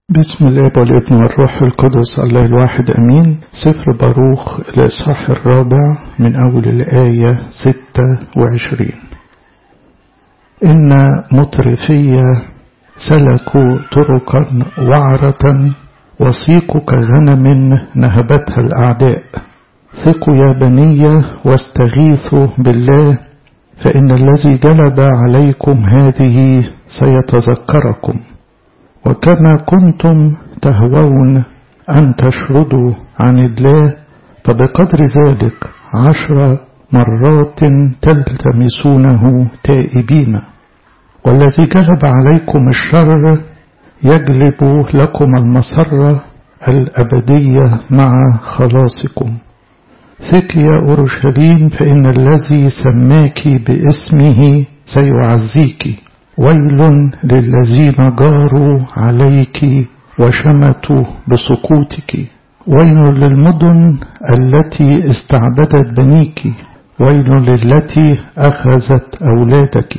بسم الاب والابن والروح القدس الله الواحد امين سفر باروخ الاصحاح الرابع من اول الايه ستة وعشرين ان مطرفي سلكوا طرقا وعرة وسيقوا كغنم نهبتها الاعداء ثقوا يا بني واستغيثوا بالله فان الذي جلب عليكم هذه سيتذكركم وكما كنتم تهوون أن تشردوا عن الله فبقدر ذلك عشر مرات تلتمسونه تائبين والذي جلب عليكم الشر يجلب لكم المسرة الأبدية مع خلاصكم ثق يا أورشليم فإن الذي سماك باسمه سيعزيك ويل للذين جاروا عليك وشمتوا بسقوطك ويل للمدن التي استعبدت بنيك ويل للتي أخذت أولادك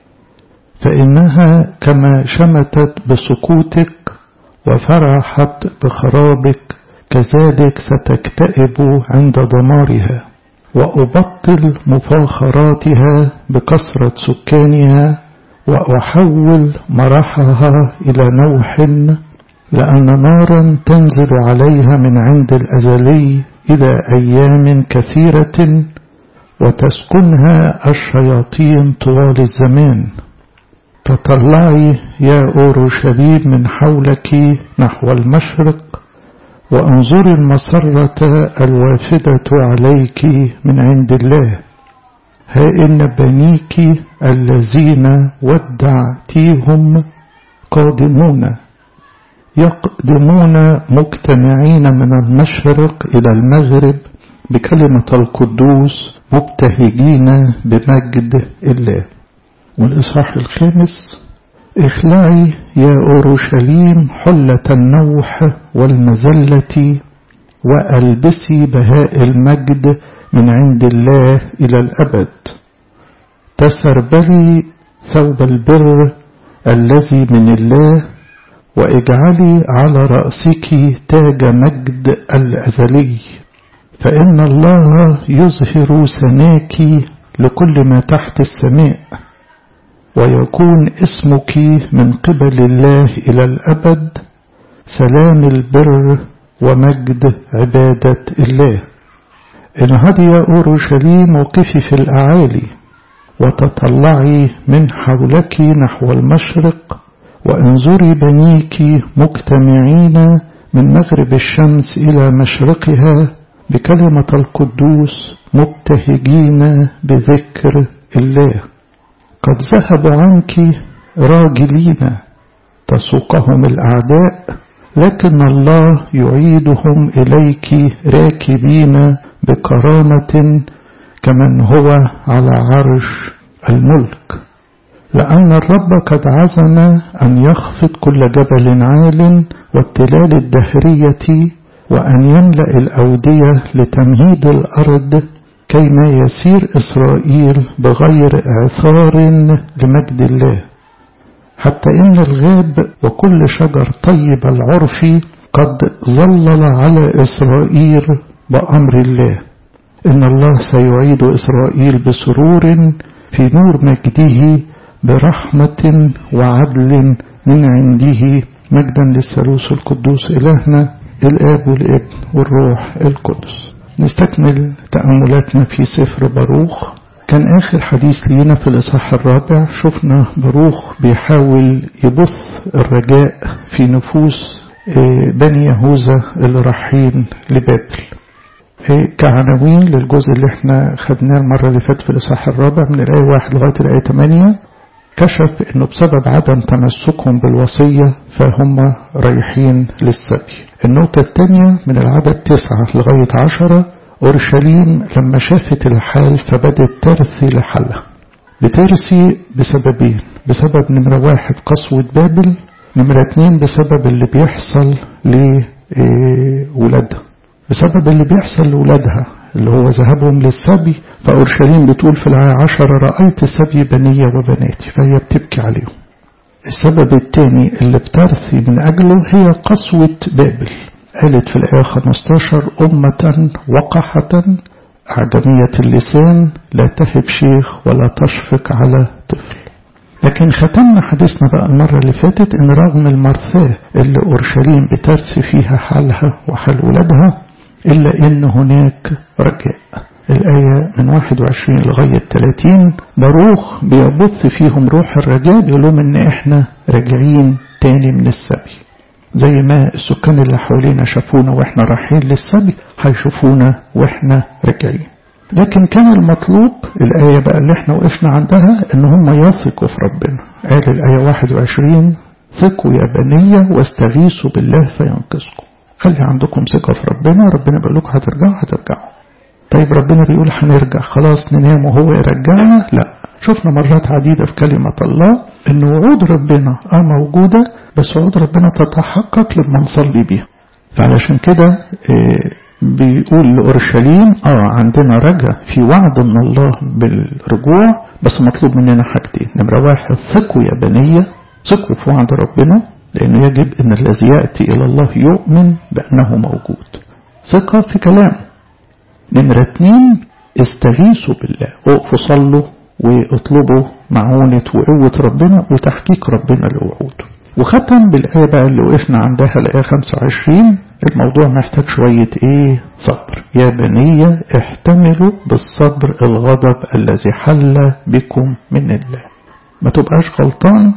فإنها كما شمتت بسقوطك وفرحت بخرابك كذلك ستكتئب عند دمارها وأبطل مفاخراتها بكثرة سكانها وأحول مرحها إلى نوح لأن نارا تنزل عليها من عند الأزلي إلى أيام كثيرة وتسكنها الشياطين طوال الزمان تطلعي يا أورشليم من حولك نحو المشرق وانظري المسرة الوافدة عليك من عند الله ها إن بنيك الذين ودعتيهم قادمون يقدمون مجتمعين من المشرق إلى المغرب بكلمة القدوس مبتهجين بمجد الله والإصحاح الخامس اخلعي يا أورشليم حلة النوح والمزلة وألبسي بهاء المجد من عند الله إلى الأبد تسربلي ثوب البر الذي من الله واجعلي على رأسك تاج مجد الأزلي فإن الله يظهر سناك لكل ما تحت السماء ويكون اسمك من قبل الله إلى الأبد سلام البر ومجد عبادة الله انهضي يا أورشليم وقفي في الأعالي وتطلعي من حولك نحو المشرق وانظري بنيك مجتمعين من مغرب الشمس إلى مشرقها بكلمة القدوس مبتهجين بذكر الله قد ذهبوا عنك راجلين تسوقهم الأعداء لكن الله يعيدهم إليك راكبين بكرامة كمن هو على عرش الملك لأن الرب قد عزم أن يخفض كل جبل عال والتلال الدهرية وأن يملأ الأودية لتمهيد الأرض كيما يسير إسرائيل بغير إعثار لمجد الله حتى إن الغاب وكل شجر طيب العرف قد ظلل على إسرائيل بأمر الله إن الله سيعيد إسرائيل بسرور في نور مجده برحمة وعدل من عنده مجدا للثالوث القدوس إلهنا الآب والابن والروح القدس نستكمل تأملاتنا في سفر باروخ كان آخر حديث لينا في الإصحاح الرابع شفنا باروخ بيحاول يبث الرجاء في نفوس بني يهوذا اللي رايحين لبابل كعناوين للجزء اللي احنا خدناه المرة اللي فاتت في الإصحاح الرابع من الآية واحد لغاية الآية 8 كشف انه بسبب عدم تمسكهم بالوصية فهم رايحين للسبي النقطة الثانية من العدد تسعة لغاية عشرة أورشليم لما شافت الحال فبدت ترثي لحالها بترثي بسببين بسبب نمرة واحد قسوة بابل نمرة اتنين بسبب اللي بيحصل لولادها بسبب اللي بيحصل لولادها اللي هو ذهابهم للسبي فأورشليم بتقول في الآية عشرة رأيت سبي بنية وبناتي فهي بتبكي عليهم السبب الثاني اللي بترثي من أجله هي قسوة بابل قالت في الآية 15 أمة وقحة أعجمية اللسان لا تهب شيخ ولا تشفق على طفل لكن ختمنا حديثنا بقى المرة اللي فاتت إن رغم المرثاة اللي أورشليم بترثي فيها حالها وحال ولادها إلا إن هناك رجاء الآية من 21 لغاية 30 باروخ بيبث فيهم روح الرجاء بيقول لهم إن إحنا راجعين تاني من السبي زي ما السكان اللي حوالينا شافونا وإحنا رايحين للسبي هيشوفونا وإحنا راجعين لكن كان المطلوب الآية بقى اللي احنا وقفنا عندها ان هم يثقوا في ربنا قال الآية 21 ثقوا يا بنية واستغيثوا بالله فينقذكم خلي عندكم ثقة في ربنا ربنا بيقول لكم هترجعوا هترجعوا طيب ربنا بيقول هنرجع خلاص ننام وهو يرجعنا لا شفنا مرات عديدة في كلمة الله ان وعود ربنا اه موجودة بس وعود ربنا تتحقق لما نصلي بيها فعلشان كده إيه بيقول لأورشليم اه عندنا رجا في وعد من الله بالرجوع بس مطلوب مننا حاجتين نمرة واحد ثقوا يا بنية ثقوا في وعد ربنا لأنه يجب أن الذي يأتي إلى الله يؤمن بأنه موجود ثقة في كلام نمرة اتنين استغيثوا بالله وقفوا صلوا واطلبوا معونة وقوة ربنا وتحقيق ربنا لوعوده وختم بالآية بقى اللي وقفنا عندها الآية 25 الموضوع محتاج شوية ايه صبر يا بنية احتملوا بالصبر الغضب الذي حل بكم من الله ما تبقاش غلطان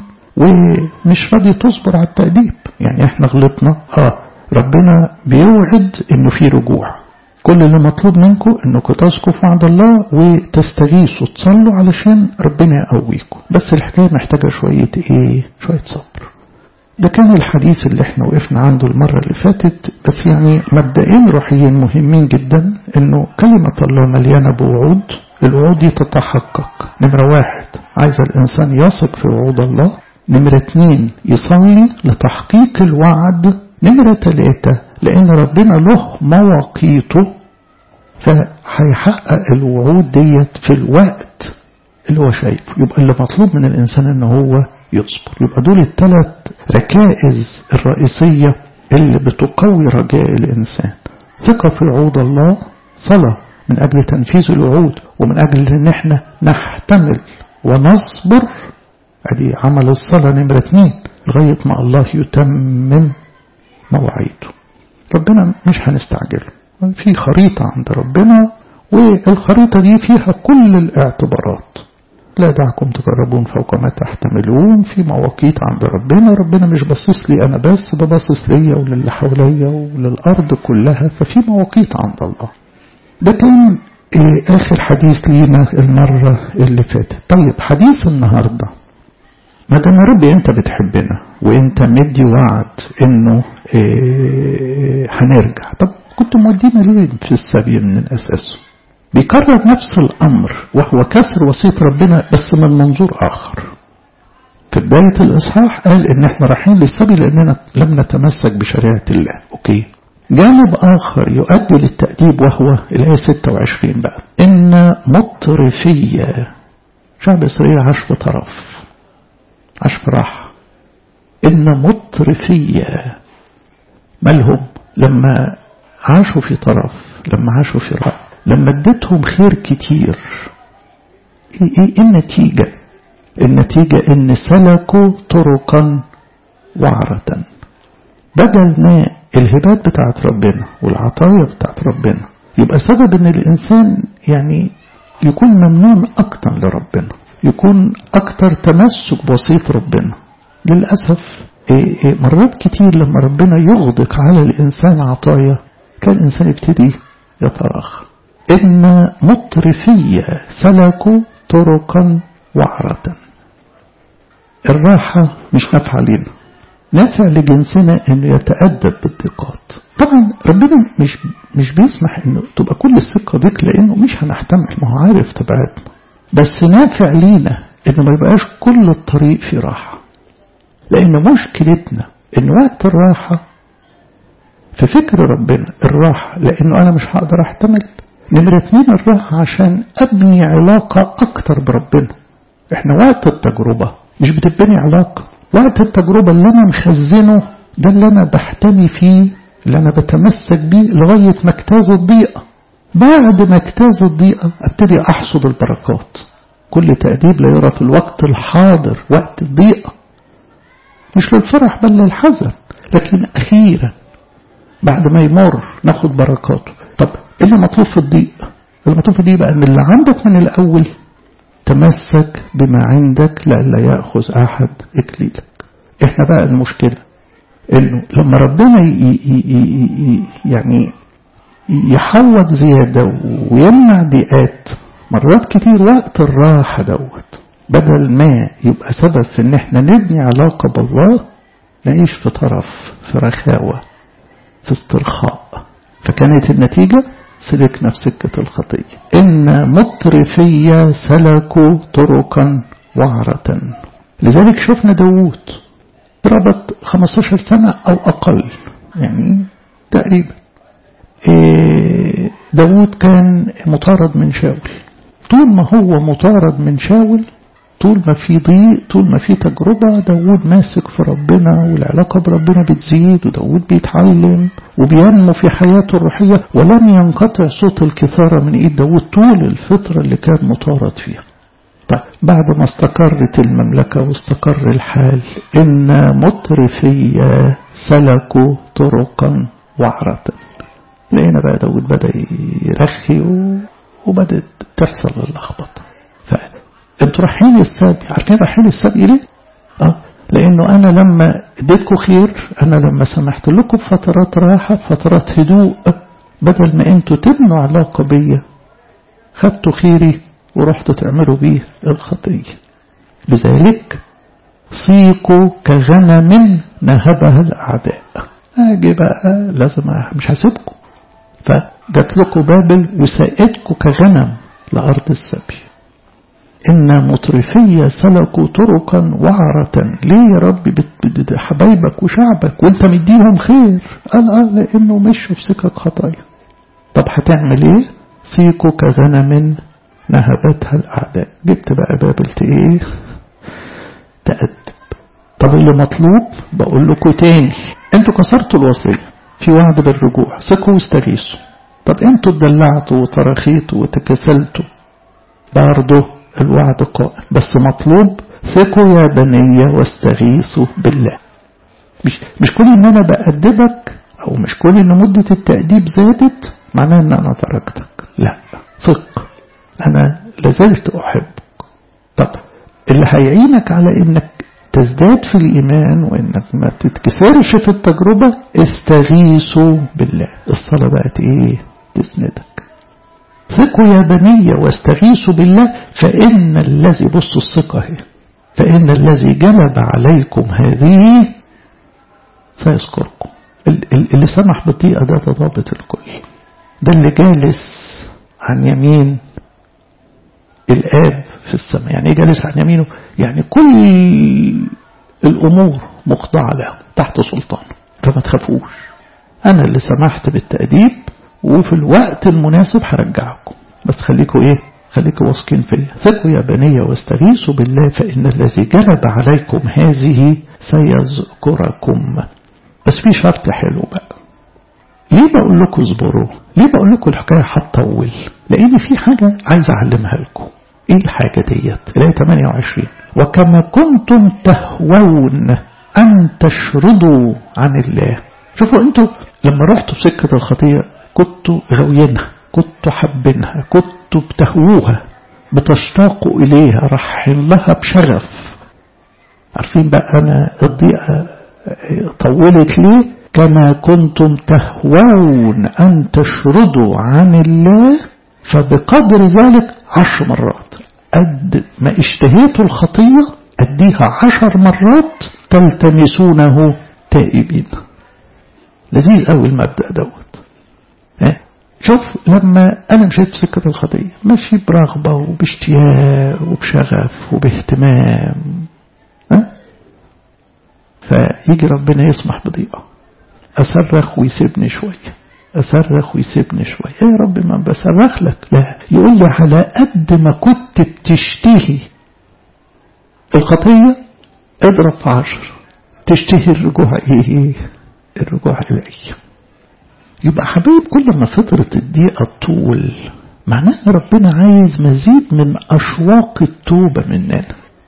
ومش راضي تصبر على التأديب يعني احنا غلطنا اه ربنا بيوعد انه في رجوع كل اللي مطلوب منكم انكم تثقوا في وعد الله وتستغيثوا تصلوا علشان ربنا يقويكم بس الحكايه محتاجه شويه ايه شويه صبر ده كان الحديث اللي احنا وقفنا عنده المرة اللي فاتت بس يعني مبدئين روحيين مهمين جدا انه كلمة الله مليانة بوعود الوعود دي تتحقق نمرة واحد عايز الانسان يثق في وعود الله نمرة اتنين يصلي لتحقيق الوعد نمرة تلاتة لان ربنا له مواقيته فهيحقق الوعود ديت في الوقت اللي هو شايفه يبقى اللي مطلوب من الانسان ان هو يصبر يبقى دول الثلاث ركائز الرئيسية اللي بتقوي رجاء الإنسان ثقة في وعود الله صلاة من أجل تنفيذ الوعود ومن أجل أن احنا نحتمل ونصبر أدي عمل الصلاة نمرة اتنين لغاية ما الله يتمم مواعيده ربنا مش هنستعجله في خريطة عند ربنا والخريطة دي فيها كل الاعتبارات لا دعكم تجربون فوق ما تحتملون في مواقيت عند ربنا ربنا مش باصص لي انا بس ده باصص ليا وللي حواليا وللارض كلها ففي مواقيت عند الله ده كان إيه اخر حديث لينا المرة اللي فاتت طيب حديث النهاردة ما دام يا رب انت بتحبنا وانت مدي وعد انه إيه هنرجع طب كنت مودينا ليه في السبي من الاساس بيكرر نفس الأمر وهو كسر وصية ربنا بس من منظور آخر في بداية الإصحاح قال إن إحنا رايحين للسبي لأننا لم نتمسك بشريعة الله أوكي جانب آخر يؤدي للتأديب وهو الآية 26 بقى إن مطرفية شعب إسرائيل عاش في طرف عاش في راحة إن مطرفية مالهم لما عاشوا في طرف لما عاشوا في راحة لما اديتهم خير كتير ايه, إيه النتيجة النتيجة ان سلكوا طرقا وعرة بدل ما الهبات بتاعت ربنا والعطايا بتاعت ربنا يبقى سبب ان الانسان يعني يكون ممنون اكتر لربنا يكون اكتر تمسك بوصية ربنا للأسف إيه إيه مرات كتير لما ربنا يغدق على الإنسان عطايا كان الإنسان يبتدي يتراخى إن مطرفية سلكوا طرقا وعرة الراحة مش نافعة لنا نافع لجنسنا انه يتأدب بالضيقات طبعا ربنا مش مش بيسمح انه تبقى كل الثقة ضيق لانه مش هنحتمل ما هو عارف تبعاتنا بس نافع لينا انه ما يبقاش كل الطريق في راحة لان مشكلتنا ان وقت الراحة في فكر ربنا الراحة لانه انا مش هقدر احتمل نمرة اتنين الراحة عشان ابني علاقة اكتر بربنا احنا وقت التجربة مش بتبني علاقة وقت التجربة اللي أنا مخزنه ده اللي أنا بحتمي فيه اللي أنا بتمسك بيه لغاية ما اجتاز الضيقة بعد ما اجتاز الضيقة ابتدي أحصد البركات كل تأديب لا يرى في الوقت الحاضر وقت الضيقة مش للفرح بل للحزن لكن أخيرا بعد ما يمر ناخد بركاته طب إيه اللي مطلوب في الضيق اللي مطلوب في الضيق بقى ان اللي عندك من الأول تمسك بما عندك لئلا يأخذ أحد إكليلك إحنا بقى المشكلة إنه لما ربنا ي ي ي يعني يحوط زيادة ويمنع ضيقات مرات كتير وقت الراحة دوت بدل ما يبقى سبب في ان احنا نبني علاقة بالله نعيش في طرف في رخاوة في استرخاء فكانت النتيجة سلكنا في سكة الخطية إن مطرفية سلكوا طرقا وعرة لذلك شفنا داوود ربط 15 سنة أو أقل يعني تقريبا داوود كان مطارد من شاول طول ما هو مطارد من شاول طول ما في ضيق طول ما في تجربة داود ماسك في ربنا والعلاقة بربنا بتزيد وداود بيتعلم وبينمو في حياته الروحية ولم ينقطع صوت الكثارة من ايد داود طول الفترة اللي كان مطارد فيها طيب بعد ما استقرت المملكة واستقر الحال إن مطرفية سلكوا طرقا وعرة لقينا بقى داود بدأ يرخي وبدأت تحصل اللخبطة انتوا رايحين السبي عارفين رايحين السبي ليه؟ اه لانه انا لما اديتكم خير انا لما سمحت لكم بفترات راحه فترات هدوء بدل ما انتوا تبنوا علاقه بيا خدتوا خيري ورحتوا تعملوا بيه الخطيه لذلك صيقوا كغنم نهبها الاعداء اجي بقى لازم مش هسيبكم فجات لكم بابل وسائتكم كغنم لارض السبي إن مطرفية سلكوا طرقا وعرة ليه يا رب حبايبك وشعبك وانت مديهم خير قال اه لانه مشوا في سكك خطايا طب هتعمل ايه سيكوا كغنم نهبتها الاعداء جبت بقى بابل ايه تأدب طب اللي مطلوب بقول لكم تاني انتوا كسرتوا الوصية في وعد بالرجوع سكوا واستغيثوا طب انتوا اتدلعتوا وترخيتوا وتكسلتوا برضه الوعد قائم بس مطلوب ثقوا يا بني واستغيثوا بالله مش, مش كل ان انا بأدبك او مش كل ان مدة التأديب زادت معناه ان انا تركتك لا ثق انا لازلت احبك طب اللي هيعينك على انك تزداد في الإيمان وإنك ما تتكسرش في التجربة استغيثوا بالله الصلاة بقت إيه تسندك ثقوا يا بني واستغيثوا بالله فإن الذي بصوا الثقة هي فإن الذي جلب عليكم هذه سيذكركم اللي سمح بالضيقة ده ضابط الكل ده اللي جالس عن يمين الآب في السماء يعني ايه جالس عن يمينه يعني كل الأمور مخضعة له تحت سلطانه فما تخافوش أنا اللي سمحت بالتأديب وفي الوقت المناسب هرجعكم بس خليكوا ايه خليكوا واثقين فيا ثقوا يا بني واستغيثوا بالله فإن الذي جلب عليكم هذه سيذكركم بس في شرط حلو بقى ليه بقول لكم اصبروا ليه بقول لكم الحكاية هتطول لأن في حاجة عايز أعلمها لكم ايه الحاجة ديت الآية 28 وكما كنتم تهوون أن تشردوا عن الله شوفوا انتوا لما رحتوا في سكة الخطية كنتوا غاويينها كنتوا حابينها كنتوا بتهووها بتشتاقوا إليها رايحين لها بشغف عارفين بقى أنا الضيقة طولت ليه كما كنتم تهوون أن تشردوا عن الله فبقدر ذلك عشر مرات قد ما اشتهيتوا الخطية أديها عشر مرات تلتمسونه تائبين لذيذ قوي المبدأ دوت شوف لما أنا مشيت في سكة الخطية ماشي برغبة وباشتياق وبشغف وباهتمام ها؟ فيجي ربنا يسمح بضيقة أصرخ ويسيبني شوية أصرخ ويسيبني شوية يا رب ما بصرخ لك لا يقول لي على قد ما كنت بتشتهي الخطية اضرب في عشر تشتهي الرجوع ايه الرجوع الي يبقى حبيب كل ما فترة الضيقة طول معناها ربنا عايز مزيد من أشواق التوبة مننا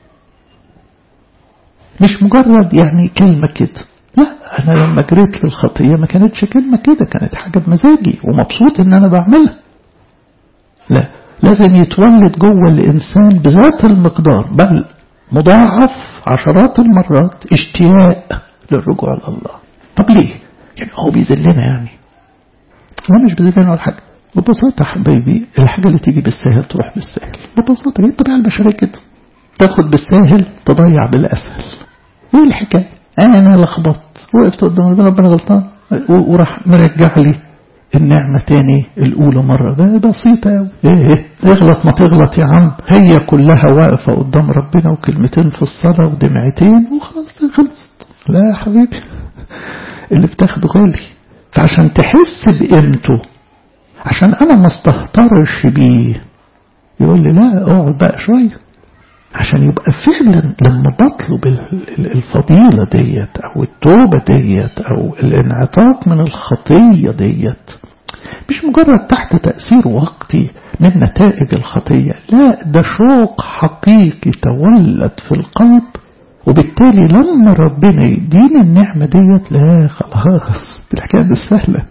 مش مجرد يعني كلمة كده لا أنا لما جريت للخطية ما كانتش كلمة كده كانت حاجة بمزاجي ومبسوط إن أنا بعملها لا لازم يتولد جوه الإنسان بذات المقدار بل مضاعف عشرات المرات اشتياق للرجوع لله طب ليه؟ يعني هو بيذلنا يعني هو مش بيذلنا ولا حاجة ببساطة حبايبي الحاجة اللي تيجي بالسهل تروح بالسهل ببساطة هي الطبيعة البشرية كده تاخد بالسهل تضيع بالأسهل ايه الحكاية انا لخبطت وقفت قدام ربنا ربنا غلطان وراح مرجع لي النعمة تاني الأولى مرة ده بسيطة أوي إيه إيه اغلط ما تغلط يا عم هي كلها واقفة قدام ربنا وكلمتين في الصلاة ودمعتين وخلاص خلصت لا يا حبيبي اللي بتاخده غالي فعشان تحس بقيمته عشان أنا ما استهترش بيه يقول لي لا اقعد بقى شوية عشان يبقى فعلا لما بطلب الفضيلة ديت أو التوبة ديت أو الانعتاق من الخطية ديت مش مجرد تحت تأثير وقتي من نتائج الخطية لا ده شوق حقيقي تولد في القلب وبالتالي لما ربنا يديني النعمة ديت لا خلاص الحكاية مش سهلة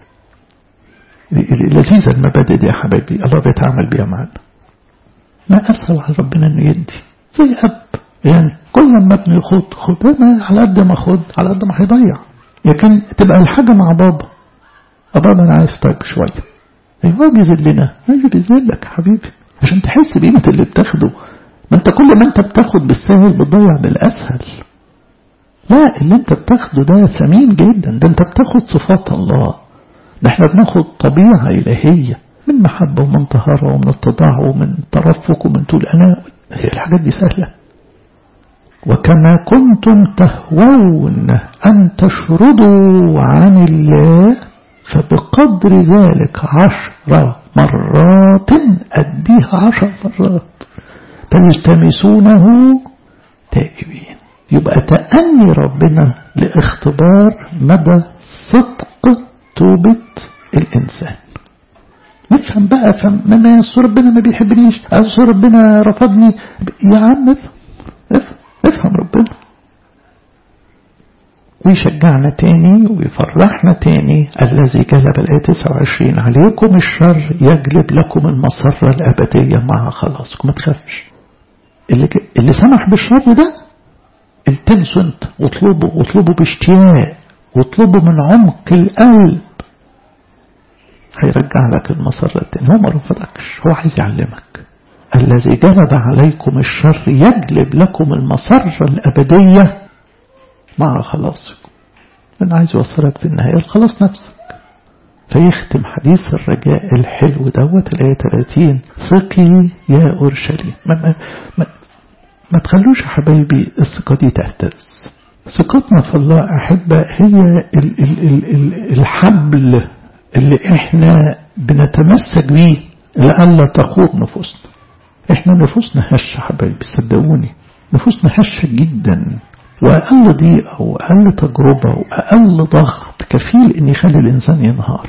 لذيذة المبادئ دي يا حبايبي الله بيتعامل بيها معانا ما أسهل على ربنا إنه يدي زي أب يعني كل ما ابني يخد خد أنا على قد ما خد على قد ما هيضيع لكن تبقى الحاجة مع بابا بابا أنا عايز طيب شوية أيوة هو بيذلنا ماشي بيذلك حبيبي عشان تحس بقيمة اللي بتاخده ما أنت كل ما أنت بتاخد بالسهل بتضيع بالأسهل لا اللي أنت بتاخده ده ثمين جدا ده أنت بتاخد صفات الله ده احنا بناخد طبيعة إلهية من محبة ومن طهارة ومن اتضاع ومن ترفق ومن طول أناء هي الحاجات دي سهلة وكما كنتم تهوون أن تشردوا عن الله فبقدر ذلك عشر مرات أديها عشر مرات تلتمسونه تائبين يبقى تأني ربنا لاختبار مدى صدق توبة الإنسان نفهم بقى فما ما ربنا ما بيحبنيش أصل ربنا رفضني يا عم افهم افهم, افهم ربنا ويشجعنا تاني ويفرحنا تاني الذي جلب الآية 29 عليكم الشر يجلب لكم المسرة الأبدية مع خلاصكم ما تخافش اللي, اللي سمح بالشر ده التمسوا انت واطلبوا واطلبوا باشتياق واطلبوا من عمق القلب هيرجع لك المسار التاني هو ما رفضكش هو عايز يعلمك الذي جلب عليكم الشر يجلب لكم المسرة الأبدية مع خلاصكم أنا عايز أوصلك في النهاية الخلاص نفسك فيختم حديث الرجاء الحلو دوت الآية 30 ثقي يا أورشليم ما, ما, ما, ما تخلوش يا حبايبي الثقة دي تهتز ثقتنا في الله أحبة هي ال ال ال ال الحبل اللي احنا بنتمسك بيه لألا تخوض نفوسنا احنا نفوسنا هشة حبايبي صدقوني نفوسنا هشة جدا وأقل ضيقة وأقل تجربة وأقل ضغط كفيل إن يخلي الإنسان ينهار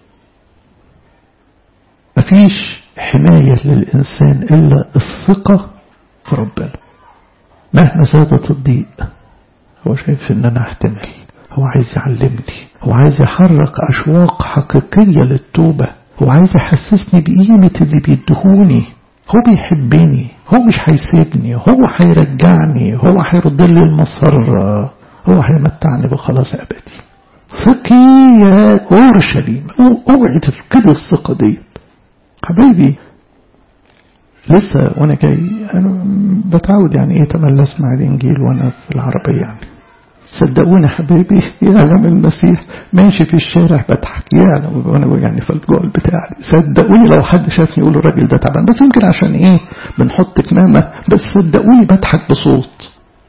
مفيش حماية للإنسان إلا الثقة في ربنا مهما زادت الضيق هو شايف إن أنا أحتمل هو عايز يعلمني هو عايز يحرك أشواق حقيقية للتوبة هو عايز يحسسني بقيمة اللي بيدهوني هو بيحبني هو مش هيسيبني هو هيرجعني هو هيرد لي المسرة هو هيمتعني بخلاص أبدي ثقي يا أورشليم اوعي تفقد الثقة دي حبايبي لسه وانا جاي انا بتعود يعني ايه تملى اسمع الانجيل وانا في العربية يعني صدقوني حبايبي يعلم المسيح ماشي في الشارع بضحك يعلم وانا يعني في الجول بتاعي صدقوني لو حد شافني يقول الراجل ده تعبان بس يمكن عشان ايه بنحط كمامه بس صدقوني بضحك بصوت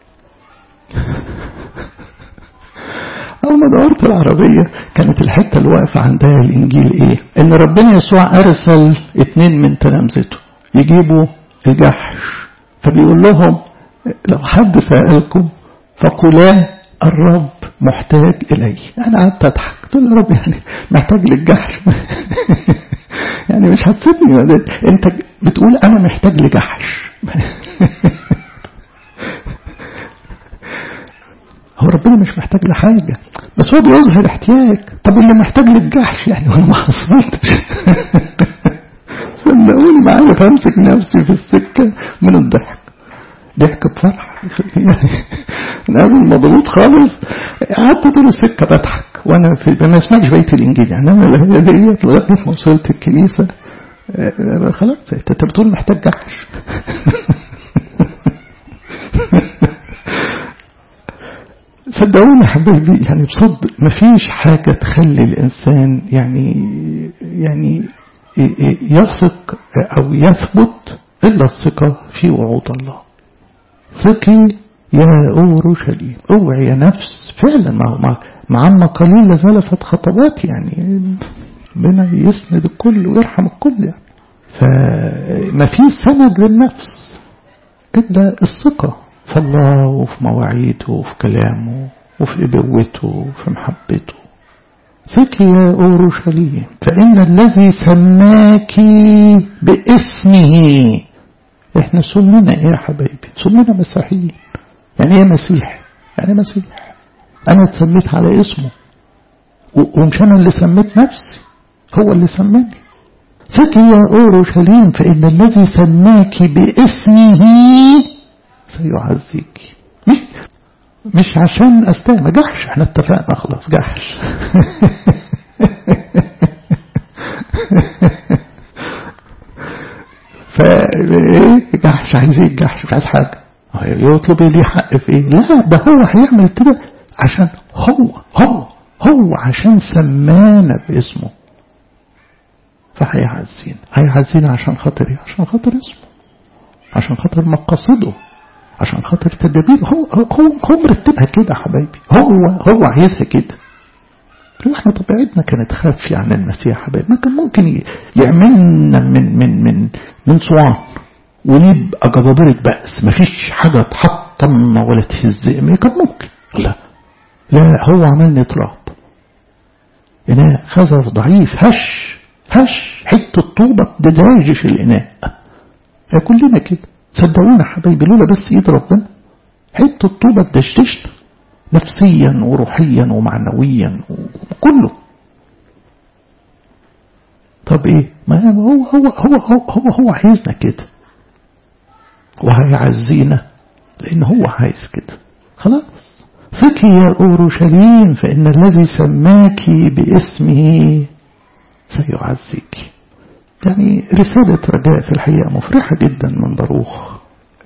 أول ما دورت العربية كانت الحتة اللي واقفة عندها الإنجيل إيه؟ إن ربنا يسوع أرسل اتنين من تلامذته يجيبوا الجحش فبيقول لهم لو حد سألكم فقلا الرب محتاج إلي أنا قعدت أضحك قلت له يا رب يعني محتاج للجحش يعني مش هتسيبني أنت بتقول أنا محتاج لجحش هو ربنا مش محتاج لحاجة بس هو بيظهر احتياج طب اللي محتاج للجحش يعني وانا ما حصلتش صدقوني معايا فامسك نفسي في السكة من الضحك ضحك بفرح يعني نازل مضغوط خالص قعدت طول السكة بضحك وانا في ما اسمعش بيت الانجيل يعني انا الهيئة ديت لغاية ما وصلت الكنيسة خلاص انت بتقول محتاج جحش صدقوني حبايبي يعني بصدق مفيش حاجة تخلي الإنسان يعني يعني يثق أو يثبت إلا الثقة في وعود الله ثقي يا أورشليم اوعي يا نفس فعلا ما مع, مع أن قليل لزلفت خطوات يعني ربنا يسند الكل ويرحم الكل يعني فما في سند للنفس إلا الثقة في الله وفي مواعيده وفي كلامه وفي إبوته وفي محبته ثقي يا أورشليم فإن الذي سماك باسمه احنا سمينا ايه يا حبايبي سمينا مسيحيين يعني ايه مسيح يعني مسيح انا اتسميت على اسمه ومش انا اللي سميت نفسي هو اللي سماني ثقي يا أورشليم فإن الذي سماك باسمه سيعزيك مش مش عشان استاذ جحش احنا اتفقنا خلاص جحش ف جحش عايز ايه الجحش مش عايز حاجه يطلب ليه حق في ايه لا ده هو هيعمل كده عشان هو هو هو عشان سمانا باسمه فهيعزينا هيعزينا عشان خاطر ايه عشان خاطر اسمه عشان خاطر مقاصده عشان خاطر تدابير هو هو هو مرتبها كده يا حبايبي هو هو عايزها كده واحنا طبيعتنا كانت خافية عن المسيح حبايبي ما كان ممكن يعملنا من من من من صوان ونبقى جبابرة بأس مفيش حاجة تحطمنا ولا تهزئنا كان ممكن لا لا هو عملني تراب إناء خزف ضعيف هش هش حتة طوبة تداجش الإناء كلنا كده صدقونا حبايبي لولا بس ايد ربنا حته الطوبه تدشدشنا نفسيا وروحيا ومعنويا وكله طب ايه ما هو هو هو هو هو, هو عايزنا كده وهيعزينا لان هو عايز كده خلاص ثقي يا اورشليم فان الذي سماك باسمه سيعزيك يعني رسالة رجاء في الحقيقة مفرحة جدا من باروخ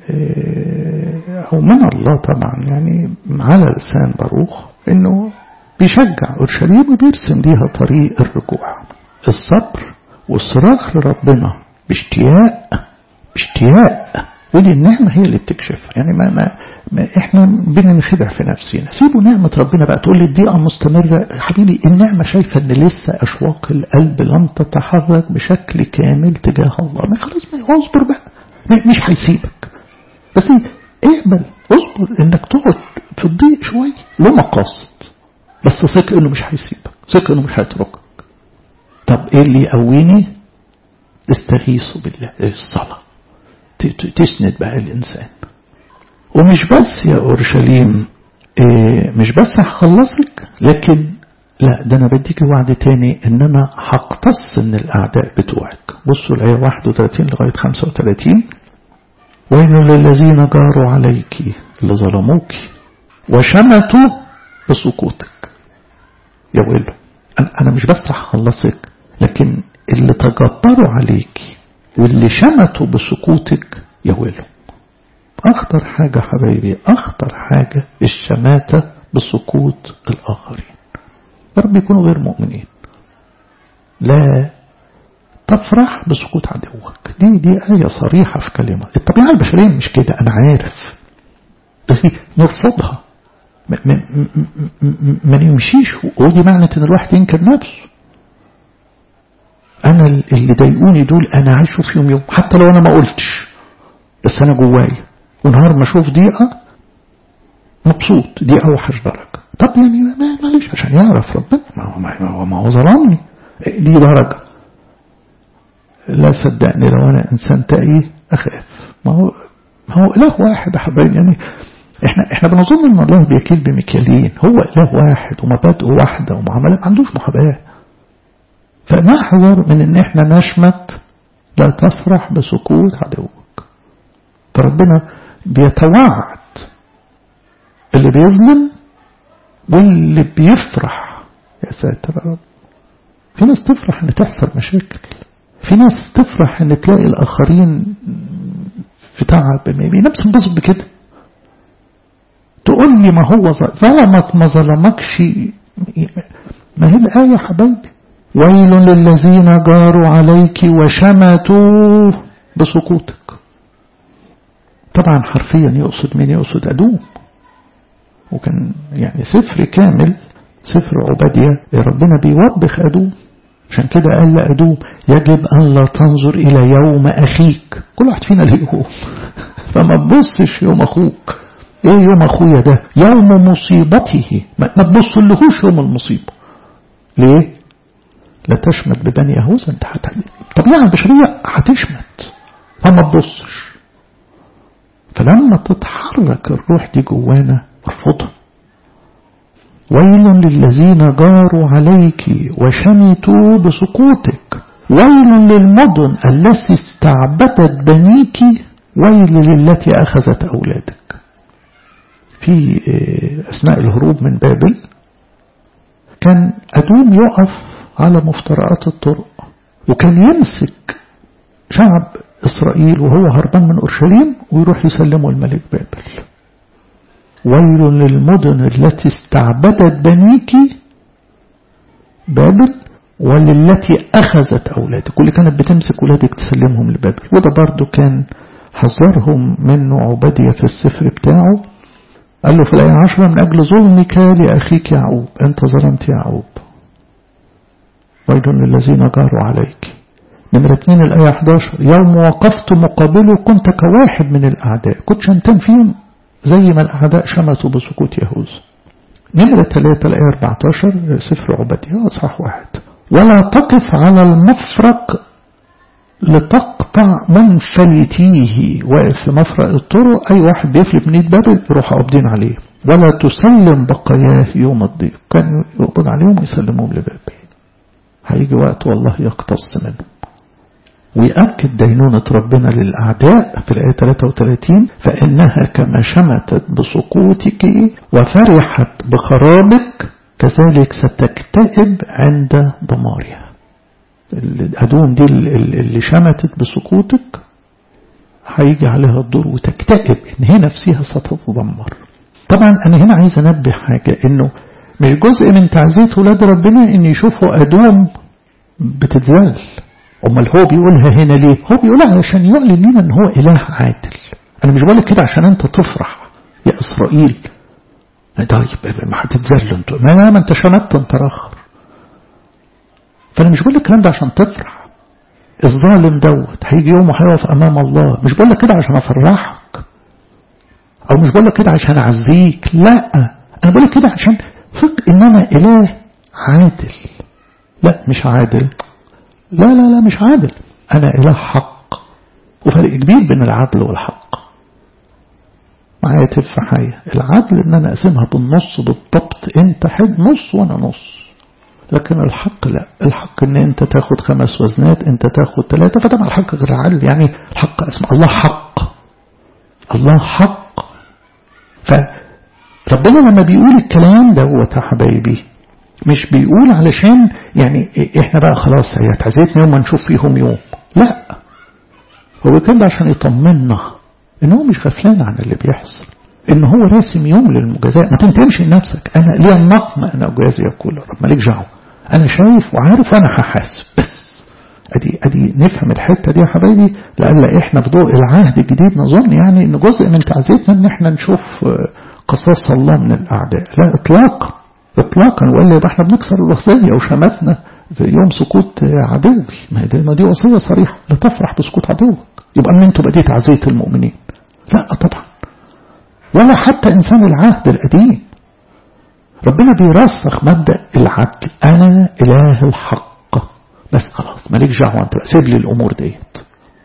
أو من الله طبعا يعني على لسان باروخ إنه بيشجع أورشليم وبيرسم ليها طريق الرجوع الصبر والصراخ لربنا باشتياق باشتياق ودي النعمة هي اللي بتكشف يعني ما, ما, ما احنا بننخدع في نفسنا سيبوا نعمة ربنا بقى تقول لي الضيقة مستمرة حبيبي النعمة شايفة ان لسه اشواق القلب لم تتحرك بشكل كامل تجاه الله ما خلاص ما اصبر بقى مش هيسيبك بس اقبل اصبر انك تقعد في الضيق شوية له مقاصد بس ثق انه مش هيسيبك ثق انه مش هيتركك طب ايه اللي يقويني استغيثوا بالله الصلاه تسند بقى الإنسان ومش بس يا أورشليم إيه مش بس هخلصك لكن لا ده أنا بديك وعد تاني إن أنا هقتص من الأعداء بتوعك بصوا الآية 31 لغاية 35 ويل للذين جاروا عليك اللي ظلموك وشمتوا بسقوطك يا ويله أنا مش بس هخلصك لكن اللي تجبروا عليك واللي شمتوا بسقوطك يهولوا أخطر حاجة حبايبي أخطر حاجة الشماتة بسقوط الآخرين يا رب يكونوا غير مؤمنين لا تفرح بسقوط عدوك دي دي آية صريحة في كلمة الطبيعة البشرية مش كده أنا عارف بس نرفضها ما, ما, ما نمشيش ودي معنى ان الواحد ينكر نفسه انا اللي ضايقوني دول انا عايشه فيهم يوم حتى لو انا ما قلتش بس انا جوايا ونهار ما اشوف ضيقه مبسوط دي اوحش درجة طب يعني ما معلش عشان يعرف ربنا ما هو ما هو, ما هو ظلمني دي درجة لا صدقني لو انا انسان تقي اخاف ما هو ما هو اله واحد يا حبايبي يعني احنا احنا بنظن ان الله بيكيل بمكيالين هو اله واحد ومبادئه واحده ومعاملات ما عندوش محاباه فنحذر من ان احنا نشمت لا تفرح بسكوت عدوك فربنا بيتوعد اللي بيظلم واللي بيفرح يا ساتر يا رب في ناس تفرح ان تحصل مشاكل في ناس تفرح ان تلاقي الاخرين في تعب نفس انبسط بكده تقول لي ما هو ظلمك ما ظلمكش ما هي الآية حبايبي ويل للذين جاروا عليك وشمتوا بسقوطك طبعا حرفيا يقصد مين يقصد أدوم وكان يعني سفر كامل سفر عبادية ربنا بيوبخ أدوم عشان كده قال لأدوم يجب أن لا تنظر إلى يوم أخيك كل واحد فينا له يوم فما تبصش يوم أخوك ايه يوم اخويا ده يوم مصيبته ما تبص لهوش يوم المصيبة ليه لا تشمت ببني يهوذا انت هتعمل طبيعة البشرية هتشمت فما تبصش فلما تتحرك الروح دي جوانا ارفضها ويل للذين جاروا عليك وشمتوا بسقوطك ويل للمدن التي استعبدت بنيك ويل للتي أخذت أولادك في أثناء الهروب من بابل كان أدوم يقف على مفترقات الطرق وكان يمسك شعب إسرائيل وهو هربان من أورشليم ويروح يسلمه الملك بابل ويل للمدن التي استعبدت بنيك بابل وللتي أخذت أولادك واللي كانت بتمسك أولادك تسلمهم لبابل وده برضو كان حذرهم منه عبادية في السفر بتاعه قال له في الآية عشرة من أجل ظلمك لأخيك يعقوب أنت ظلمت يعقوب ويل للذين جاروا عليك نمرة اثنين الآية 11 يوم وقفت مقابله كنت كواحد من الأعداء كنت شمتان فيهم زي ما الأعداء شمتوا بسكوت يهوذا نمرة ثلاثة الآية 14 سفر عبدية أصح واحد ولا تقف على المفرق لتقطع منفلتيه واقف في مفرق الطرق أي واحد بيفلت من ايد بابل يروح قابضين عليه ولا تسلم بقاياه يوم الضيق كانوا يقبض عليهم ويسلموهم لبابل هيجي وقت والله يقتص منه ويأكد دينونة ربنا للأعداء في الآية 33 فإنها كما شمتت بسقوطك وفرحت بخرابك كذلك ستكتئب عند دمارها الأدوم دي اللي شمتت بسقوطك هيجي عليها الدور وتكتئب إن هي نفسها ستتدمر طبعا أنا هنا عايز أنبه حاجة إنه مش جزء من تعزية ولاد ربنا إن يشوفوا أدوم بتتذل أمال هو بيقولها هنا ليه هو بيقولها علشان يعلن لنا إن هو إله عادل أنا مش بقولك كده عشان أنت تفرح يا إسرائيل طيب ما هتتذل انتوا ما ما انت شمت انت راخر فانا مش بقول لك الكلام ده عشان تفرح الظالم دوت هيجي يوم وهيقف امام الله مش بقول لك كده عشان افرحك او مش بقول لك كده عشان اعزيك لا انا بقول لك كده عشان فك ان انا اله عادل لا مش عادل لا لا لا مش عادل انا اله حق وفرق كبير بين العدل والحق معايا تفاحية العدل ان انا اقسمها بالنص بالضبط انت حد نص وانا نص لكن الحق لا الحق ان انت تاخد خمس وزنات انت تاخد ثلاثة فطبعا الحق غير عدل يعني الحق اسم الله حق الله حق فربنا لما بيقول الكلام دوت يا حبايبي مش بيقول علشان يعني احنا بقى خلاص هي اتعزيتنا يوم ما نشوف فيهم يوم لا هو كده عشان يطمنا ان هو مش غفلان عن اللي بيحصل ان هو راسم يوم للمجازاة ما تنتمش لنفسك انا ليا النقم انا اجازي كل رب مالك دعوه انا شايف وعارف وانا هحاسب بس ادي ادي نفهم الحته دي يا حبايبي لألا احنا في ضوء العهد الجديد نظن يعني ان جزء من تعزيتنا ان احنا نشوف قصاص الله من الاعداء لا اطلاقا اطلاقا ولا يبقى احنا بنكسر الوصيه وشمتنا في يوم سقوط عدوي ما دي, ما دي وصيه صريحه لا تفرح بسقوط عدوك يبقى ان انتوا بديت تعزيه المؤمنين لا طبعا ولا حتى إنسان العهد القديم ربنا بيرسخ مبدأ العدل أنا إله الحق بس خلاص مالكش دعوة أنت سيب لي الأمور ديت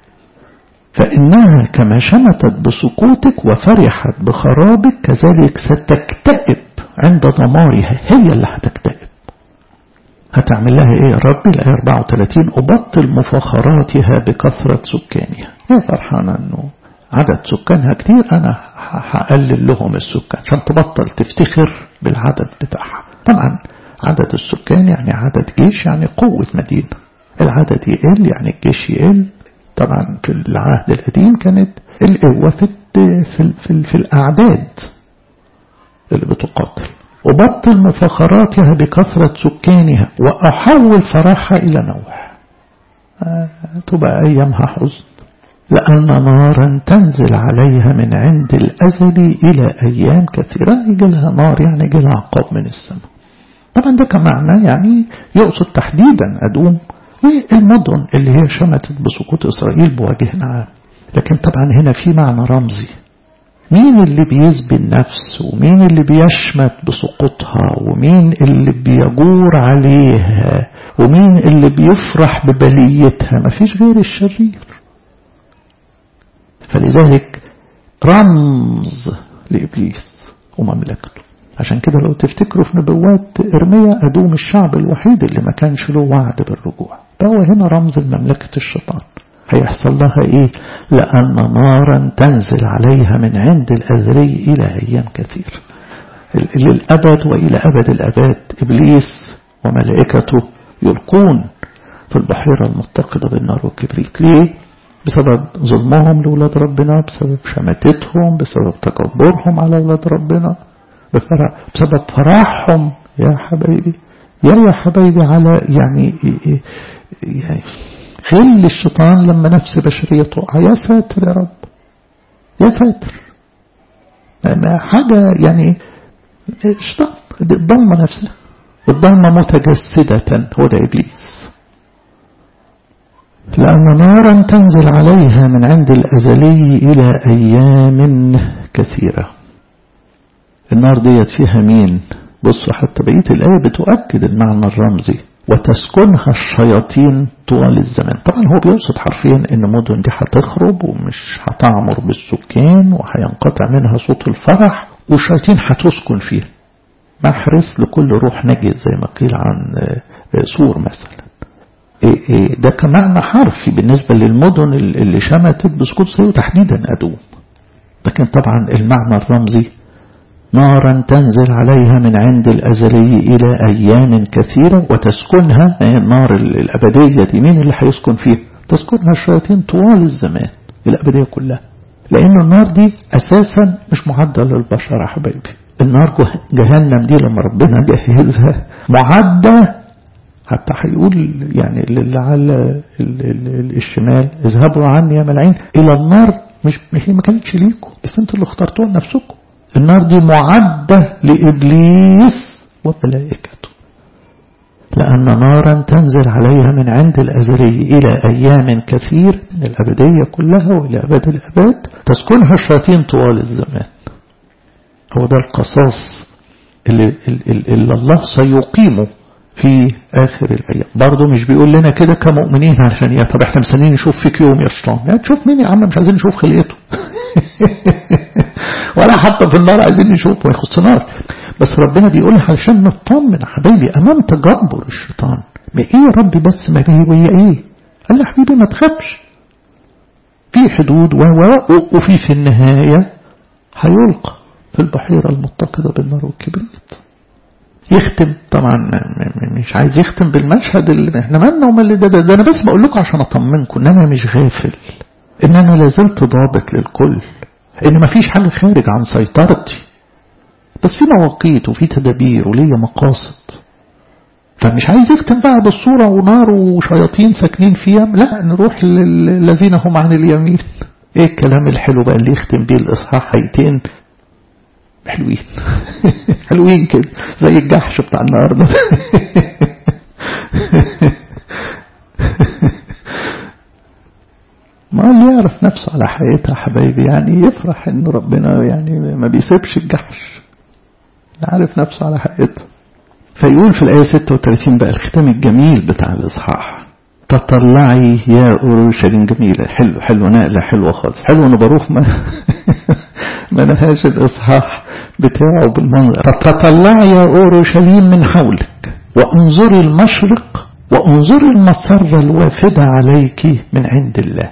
فإنها كما شمتت بسقوطك وفرحت بخرابك كذلك ستكتئب عند دمارها هي اللي هتكتئب هتعمل لها ايه يا ربي الآية 34 أبطل مفاخراتها بكثرة سكانها هي فرحانة انه عدد سكانها كتير انا هقلل لهم السكان عشان تبطل تفتخر بالعدد بتاعها طبعا عدد السكان يعني عدد جيش يعني قوة مدينة العدد يقل يعني الجيش يقل طبعا في العهد القديم كانت القوة في, في, في, في الأعداد اللي بتقاتل أبطل مفخراتها بكثرة سكانها وأحول فرحها إلى نوح آه تبقى أيامها حزن لأن نارا تنزل عليها من عند الأزل إلى أيام كثيرة يجي لها نار يعني يجي لها عقاب من السماء طبعا ده كمعنى يعني يقصد تحديدا أدوم والمدن اللي هي شمتت بسقوط إسرائيل بوجه عام لكن طبعا هنا في معنى رمزي مين اللي بيسبي النفس ومين اللي بيشمت بسقوطها ومين اللي بيجور عليها ومين اللي بيفرح ببليتها مفيش غير الشرير فلذلك رمز لإبليس ومملكته عشان كده لو تفتكروا في نبوات إرميا أدوم الشعب الوحيد اللي ما كانش له وعد بالرجوع فهو هنا رمز لمملكة الشيطان هيحصل لها إيه لأن نارا تنزل عليها من عند الأزلي إلى أيام كثير للأبد وإلى أبد الأبد إبليس وملائكته يلقون في البحيرة المتقدة بالنار والكبريت ليه؟ بسبب ظلمهم لولاد ربنا بسبب شماتتهم بسبب تكبرهم على ولاد ربنا بسبب فرحهم يا حبايبي يا يا حبايبي على يعني يعني غل الشيطان لما نفس بشرية تقع يا ساتر يا رب يا ساتر حاجة يعني الشيطان الضلمة نفسها الضلمة متجسدة هو ده إبليس لأن نارا تنزل عليها من عند الأزلي إلى أيام كثيرة النار ديت فيها مين بصوا حتى بقية الآية بتؤكد المعنى الرمزي وتسكنها الشياطين طوال الزمان طبعا هو بيقصد حرفيا ان مدن دي هتخرب ومش هتعمر بالسكان وهينقطع منها صوت الفرح والشياطين هتسكن فيها محرس لكل روح نجد زي ما قيل عن سور مثلا ده كمعنى حرفي بالنسبة للمدن اللي شمتت بسقوط سيو تحديدا أدوم لكن طبعا المعنى الرمزي نارا تنزل عليها من عند الأزلي إلى أيام كثيرة وتسكنها النار الأبدية دي مين اللي هيسكن فيها تسكنها الشياطين طوال الزمان الأبدية كلها لأن النار دي أساسا مش معدة للبشر يا حبايبي النار جهنم دي لما ربنا جهزها معدة حتى هيقول يعني اللي على الشمال اذهبوا عني يا ملعين إلى النار مش هي ما كانتش ليكم بس انتوا اللي اخترتوها لنفسكم النار دي معدة لإبليس وملائكته لأن نارا تنزل عليها من عند الأزلي إلى أيام كثير من الأبدية كلها وإلى أبد الأبد تسكنها الشياطين طوال الزمان هو ده القصاص اللي, اللي الله سيقيمه في آخر الأيام برضه مش بيقول لنا كده كمؤمنين عشان يا طب احنا مستنيين نشوف فيك يوم يا شيطان يعني تشوف مين يا عم مش عايزين نشوف خلقته ولا حتى في النار عايزين نشوف ما يخص نار بس ربنا بيقول علشان نطمن يا حبايبي امام تجبر الشيطان ما ايه يا ربي بس ما هي وهي ايه قال لي حبيبي ما تخافش في حدود و وفي في النهاية هيلقى في البحيرة المتقدة بالنار والكبريت يختم طبعا مش عايز يختم بالمشهد اللي احنا مالنا وما اللي ده, ده, ده انا بس بقول لكم عشان اطمنكم ان انا مش غافل ان انا لازلت ضابط للكل ان مفيش حاجة خارج عن سيطرتي بس في مواقيت وفي تدابير وليا مقاصد فمش عايز يختم بقى بالصورة ونار وشياطين ساكنين فيها لا نروح للذين هم عن اليمين ايه الكلام الحلو بقى اللي يختم بيه الاصحاح هيتين حلوين حلوين كده زي الجحش بتاع النهارده ما اللي يعرف عارف نفسه على حقيقتها حبايبي يعني يفرح ان ربنا يعني ما بيسيبش الجحش عارف نفسه على حقيقته فيقول في الآية 36 بقى الختام الجميل بتاع الإصحاح تطلعي يا أورشليم جميلة حلو حلو نقلة حلوة خالص حلو أنا بروح ما ما نهاش الإصحاح بتاعه بالمنظر تطلعي يا أورشليم من حولك وانظري المشرق وانظري المسرة الوافدة عليك من عند الله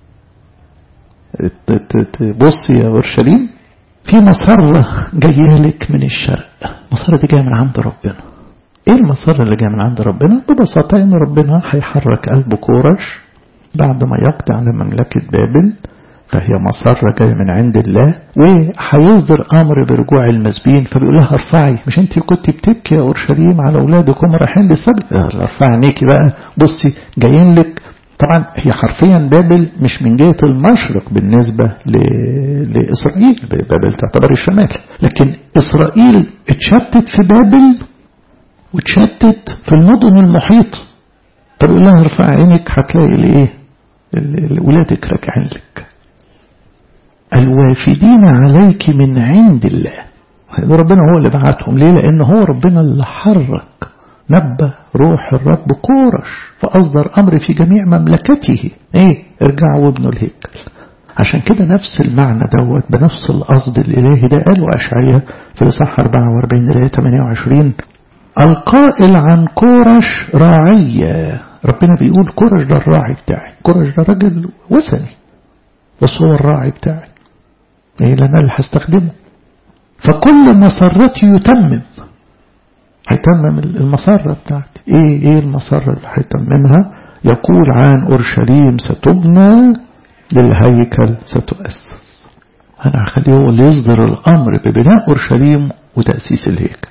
بص يا أورشليم في مسرة جاية لك من الشرق المسرة دي جاية من عند ربنا ايه المسار اللي جاي من عند ربنا ببساطة ان ربنا هيحرك قلب كورش بعد ما يقضي على مملكة بابل فهي مسارة جاية من عند الله وهيصدر امر برجوع المسبين فبيقول لها ارفعي مش انت كنت بتبكي يا اورشليم على اولادكم رايحين للسبت ارفعي عينيكي بقى بصي جايين لك طبعا هي حرفيا بابل مش من جهة المشرق بالنسبة ل... لإسرائيل بابل تعتبر الشمال لكن إسرائيل اتشتت في بابل وتشتت في المدن المحيط طب يقول لها ارفع عينك هتلاقي الايه ولادك راجعين لك الوافدين عليك من عند الله ربنا هو اللي بعتهم ليه لان هو ربنا اللي حرك نبه روح الرب كورش فاصدر امر في جميع مملكته ايه ارجعوا وابنوا الهيكل عشان كده نفس المعنى دوت بنفس القصد الالهي ده قاله اشعياء في الاصحاح 44 الايه 28 القائل عن كورش راعية ربنا بيقول كورش ده الراعي بتاعي كورش ده راجل وثني بس هو الراعي بتاعي ايه لان اللي هستخدمه فكل مسرتي يتمم هيتمم المسرة بتاعتي ايه ايه المسرة اللي هيتممها يقول عن اورشليم ستبنى للهيكل ستؤسس انا هخليه هو اللي يصدر الامر ببناء اورشليم وتأسيس الهيكل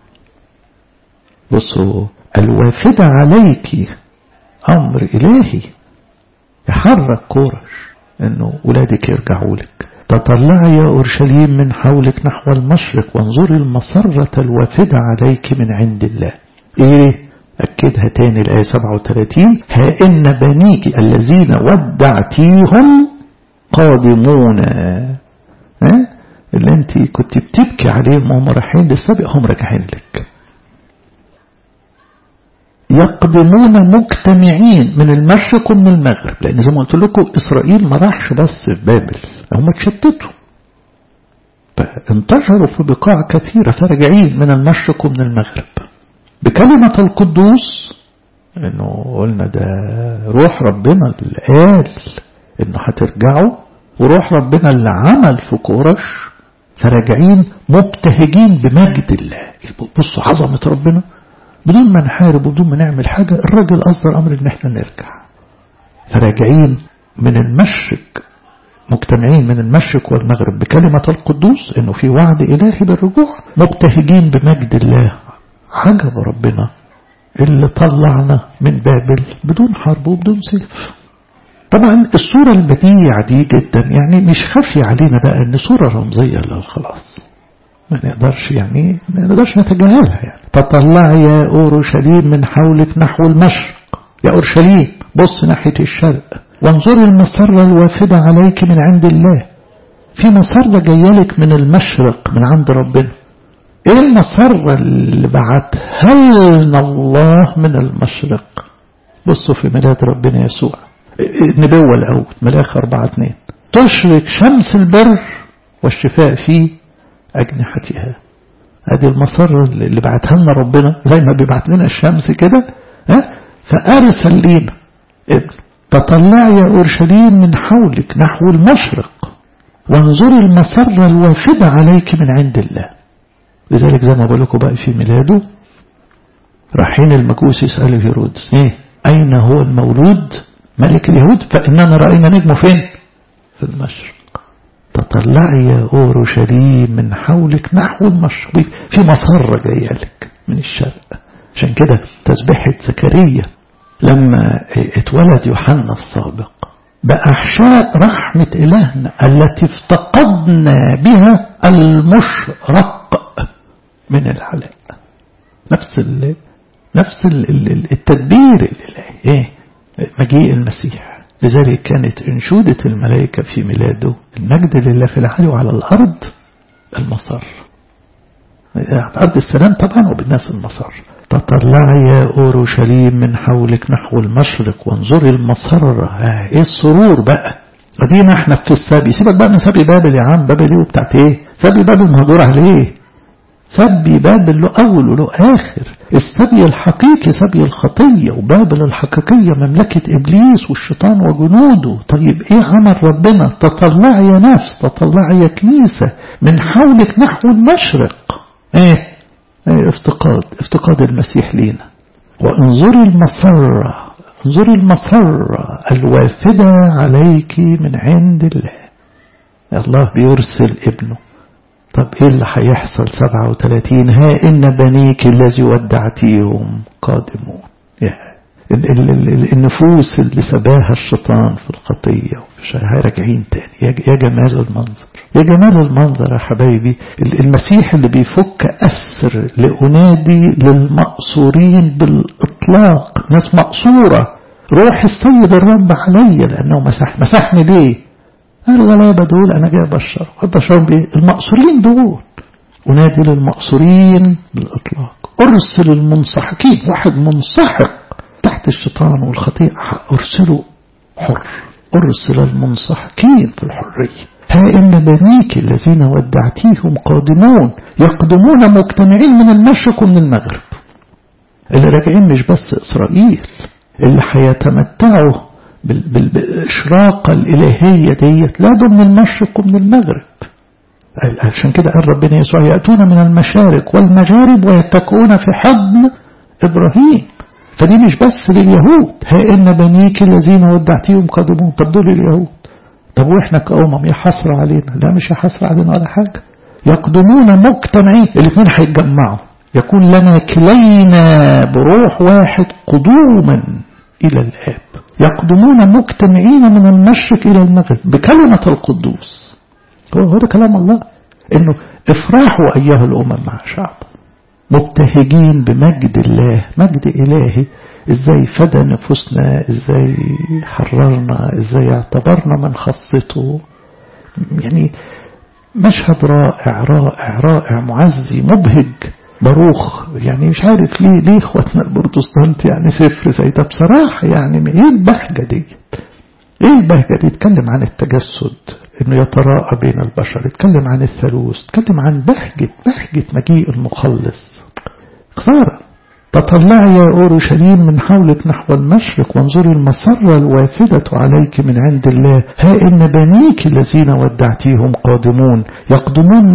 بصوا الوافدة عليك أمر إلهي يحرك كورش إنه ولادك يرجعوا لك تطلعي يا أورشليم من حولك نحو المشرق وانظري المسرة الوافدة عليك من عند الله إيه أكدها تاني الآية 37 ها إن بنيك الذين ودعتيهم قادمون ها اللي انت كنت بتبكي عليهم وهم رايحين للسبق هم راجعين لك يقدمون مجتمعين من المشرق ومن المغرب لأن زي ما قلت لكم إسرائيل ما راحش بس في بابل هم اتشتتوا فانتشروا في بقاع كثيرة فراجعين من المشرق ومن المغرب بكلمة القدوس انه قلنا ده روح ربنا اللي قال انه هترجعوا وروح ربنا اللي عمل في كورش فراجعين مبتهجين بمجد الله بصوا عظمة ربنا بدون ما نحارب وبدون ما نعمل حاجة الراجل أصدر أمر إن احنا نرجع فراجعين من المشرق مجتمعين من المشرق والمغرب بكلمة القدوس إنه في وعد إلهي بالرجوع مبتهجين بمجد الله عجب ربنا اللي طلعنا من بابل بدون حرب وبدون سيف طبعا الصورة البديعة دي جدا يعني مش خفي علينا بقى ان صورة رمزية للخلاص ما نقدرش يعني ما نقدرش نتجاهلها يعني تطلعي يا أورشليم من حولك نحو المشرق يا أورشليم بص ناحية الشرق وانظري المسرة الوافدة عليك من عند الله في مسرة جايلك من المشرق من عند ربنا ايه المسرة اللي بعتها لنا الله من المشرق بصوا في ميلاد ربنا يسوع النبوة الأول ملاك أربعة اتنين تشرق شمس البر والشفاء في أجنحتها هذه المسار اللي بعتها لنا ربنا زي ما بيبعت لنا الشمس كده ها فأرسل لينا ابن تطلعي يا أورشليم من حولك نحو المشرق وانظري المسرة الوافدة عليك من عند الله لذلك زي ما بقول لكم بقى في ميلاده رايحين المجوس يسألوا هيرودس ايه أين هو المولود ملك اليهود فإننا رأينا نجمه فين في المشرق تطلعي يا أورشليم من حولك نحو المشرق في مسرة جاية لك من الشرق عشان كده تسبحة زكريا لما اتولد يوحنا السابق بأحشاء رحمة إلهنا التي افتقدنا بها المشرق من العلاء نفس ال نفس ال التدبير الإلهي ايه مجيء المسيح لذلك كانت انشودة الملائكة في ميلاده المجد لله في العالي وعلى الأرض المصر على أرض السلام طبعا وبالناس المصر تطلعي يا أورشليم من حولك نحو المشرق وانظري المسرة آه ايه السرور بقى ادينا احنا في السبي سيبك بقى من سبي بابل يا عم بابل ايه وبتاعت ايه سبي بابل مهجور عليه سبي بابل له اول وله اخر السبي الحقيقي سبي الخطية وبابل الحقيقية مملكة ابليس والشيطان وجنوده طيب ايه عمل ربنا تطلعي يا نفس تطلعي يا كنيسة من حولك نحو المشرق ايه افتقاد افتقاد المسيح لينا وانظري المسرة انظري المسرة الوافدة عليك من عند الله الله بيرسل ابنه طب ايه اللي هيحصل 37 ها ان بنيك الذي ودعتيهم قادمون النفوس اللي سباها الشيطان في الخطية وفي راجعين تاني يا جمال المنظر يا جمال المنظر يا حبايبي المسيح اللي بيفك أسر لأنادي للمقصورين بالإطلاق ناس مقصورة روح السيد الرب عليا لأنه مسح مسحني ليه الغلابة دول أنا جاي أبشر أبشر بإيه المقصورين دول أنادي للمقصورين بالإطلاق أرسل المنسحقين واحد منسحق تحت الشيطان والخطيئة أرسله حر أرسل المنسحقين في الحرية ها إن بنيك الذين ودعتيهم قادمون يقدمون مجتمعين من المشرق ومن المغرب اللي راجعين مش بس إسرائيل اللي هيتمتعوا بالإشراقة الإلهية ديت لا دول من المشرق ومن المغرب عشان كده قال ربنا يسوع يأتون من المشارق والمغارب ويتكئون في حضن إبراهيم فدي مش بس لليهود ها إن بنيك الذين ودعتيهم قادمون طب دول اليهود طب واحنا كأمم يا حسرة علينا لا مش يا حسرة علينا ولا حاجة يقدمون مجتمعين الاثنين هيتجمعوا يكون لنا كلينا بروح واحد قدوما إلى الآب يقدمون مجتمعين من المشرق إلى المغرب بكلمة القدوس هو هو ده كلام الله إنه افرحوا أيها الأمم مع شعب مبتهجين بمجد الله مجد إلهي ازاي فدى نفوسنا ازاي حررنا ازاي اعتبرنا من خاصته يعني مشهد رائع رائع رائع معزي مبهج باروخ يعني مش عارف ليه ليه اخواتنا البروتستانت يعني سفر زي ده بصراحة يعني ايه البهجة دي ايه البهجة دي يتكلم عن التجسد انه يتراءى بين البشر يتكلم عن الثالوث يتكلم عن بهجة بهجة مجيء المخلص خسارة تطلعي يا أورشليم من حولك نحو المشرق وانظري المسرة الوافدة عليك من عند الله ها إن بنيك الذين ودعتيهم قادمون يقدمون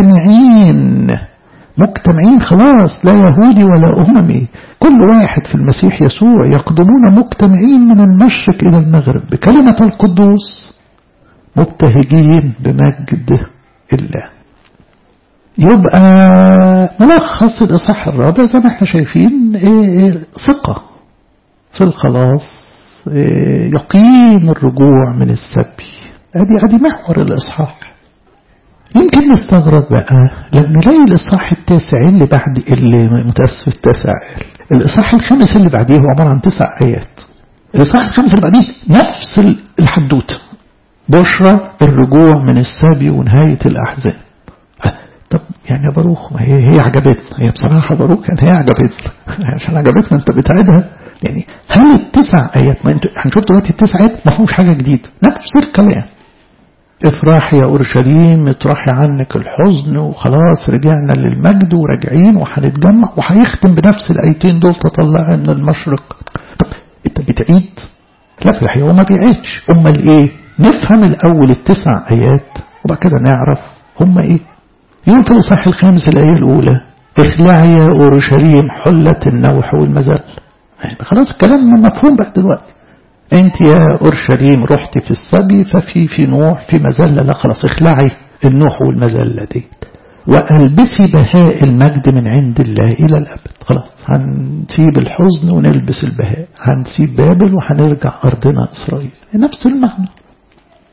مجتمعين مجتمعين خلاص لا يهودي ولا أممي كل واحد في المسيح يسوع يقدمون مجتمعين من المشرق إلى المغرب بكلمة القدوس مبتهجين بمجد الله يبقى ملخص الإصحاح الرابع زي ما احنا شايفين ايه ثقة في الخلاص ايه يقين الرجوع من السبي ادي ادي محور الإصحاح يمكن نستغرب بقى لما نلاقي الإصحاح التاسع اللي بعد اللي متأسف التاسع الإصحاح الخامس اللي بعديه هو عبارة عن تسع آيات الإصحاح الخامس اللي بعديه نفس الحدوتة بشرى الرجوع من السبي ونهاية الأحزان طب يعني يا باروخ ما هي هي عجبتنا هي بصراحة باروخ يعني هي عجبتنا عشان عجبتنا انت بتعيدها يعني هل التسع آيات ما انت هنشوف دلوقتي التسع آيات ما فيهمش حاجة جديدة نفس الكلام افرحي يا أورشليم اطرحي عنك الحزن وخلاص رجعنا للمجد وراجعين وهنتجمع وهيختم بنفس الآيتين دول تطلعي من المشرق طب انت بتعيد لا في الحقيقة هو ما بيعيدش امال ايه نفهم الأول التسع آيات وبعد كده نعرف هم ايه يوم في الإصحاح الخامس الآية الأولى اخلعي يا أورشليم حلة النوح والمزل يعني خلاص الكلام مفهوم بعد دلوقتي انت يا أورشليم رحت في السبي ففي في نوح في مزلة لا خلاص اخلعي النوح والمزلة دي وألبسي بهاء المجد من عند الله إلى الأبد خلاص هنسيب الحزن ونلبس البهاء هنسيب بابل وهنرجع أرضنا إسرائيل نفس المعنى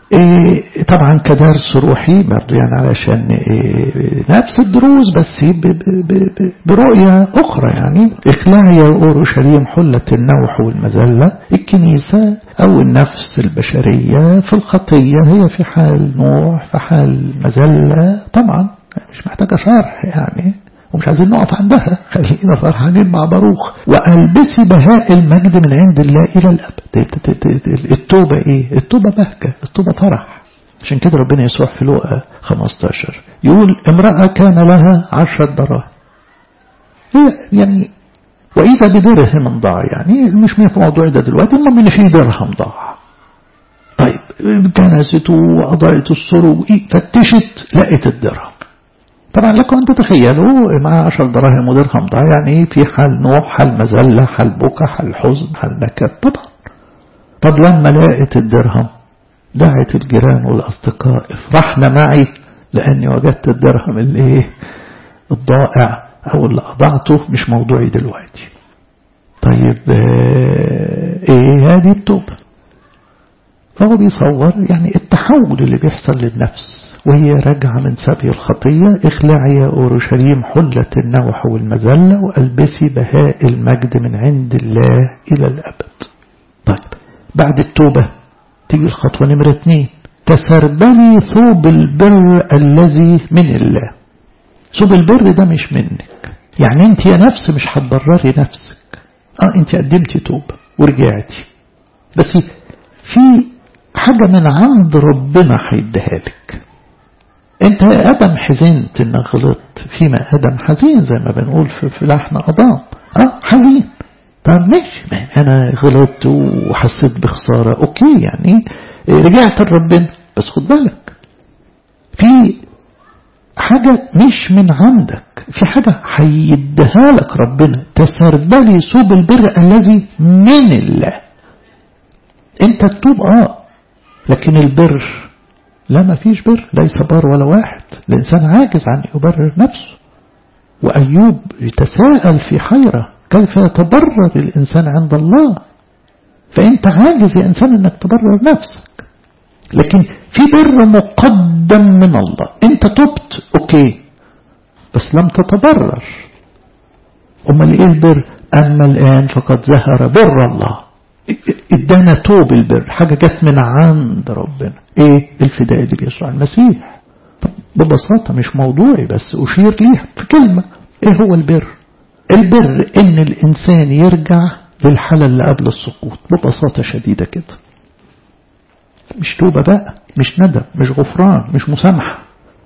إيه طبعا كدرس روحي برضه يعني علشان إيه نفس الدروس بس ب ب ب برؤية أخرى يعني إخلاعي أورشليم حلة النوح والمذلة الكنيسة أو النفس البشرية في الخطية هي في حال نوح في حال مذلة طبعا مش محتاجة شرح يعني ومش عايزين نقف عندها خلينا فرحانين مع باروخ وألبسي بهاء المجد من عند الله إلى الأبد التوبة إيه التوبة بهجة التوبة فرح عشان كده ربنا يسوع في لقا 15 يقول امرأة كان لها عشرة دراهم يعني وإذا بدرهم ضاع يعني مش في موضوع ده دلوقتي المهم إن في درهم ضاع طيب كنست وأضاءت السرو فتشت لقت الدرهم طبعا لكم أن تتخيلوا مع عشر دراهم ودرهم ضاع يعني في حال نوح حال مزلة حال بكى حال حزن حال نكد طبعا طب لما لقيت الدرهم دعت الجيران والأصدقاء افرحنا معي لأني وجدت الدرهم اللي ايه الضائع أو اللي أضعته مش موضوعي دلوقتي طيب ايه هذه التوبة فهو بيصور يعني التحول اللي بيحصل للنفس وهي راجعة من سبي الخطية اخلعي يا أورشليم حلة النوح والمذلة وألبسي بهاء المجد من عند الله إلى الأبد طيب بعد التوبة تيجي الخطوة نمرة اتنين تسربلي ثوب البر الذي من الله ثوب البر ده مش منك يعني انت يا نفس مش هتضرري نفسك اه انت قدمتي توبة ورجعتي بس في حاجة من عند ربنا هيديها لك انت يا ادم حزنت انك غلطت فيما ادم حزين زي ما بنقول في, في لحن ادم اه حزين طب ماشي انا غلطت وحسيت بخسارة اوكي يعني رجعت لربنا بس خد بالك في حاجة مش من عندك في حاجة هيديها لك ربنا تسربلي ثوب البر الذي من الله انت تتوب اه لكن البر لا ما فيش بر ليس بار ولا واحد الإنسان عاجز عن يبرر نفسه وأيوب يتساءل في حيرة كيف يتبرر الإنسان عند الله فأنت عاجز يا إنسان أنك تبرر نفسك لكن في بر مقدم من الله أنت تبت أوكي بس لم تتبرر أمال إيه البر أما الآن فقد ظهر بر الله ادانا توب البر حاجة جت من عند ربنا ايه الفداء اللي بيسوع المسيح ببساطة مش موضوعي بس أشير ليها في كلمة ايه هو البر البر ان الانسان يرجع للحالة اللي قبل السقوط ببساطة شديدة كده مش توبة بقى مش ندم مش غفران مش مسامحة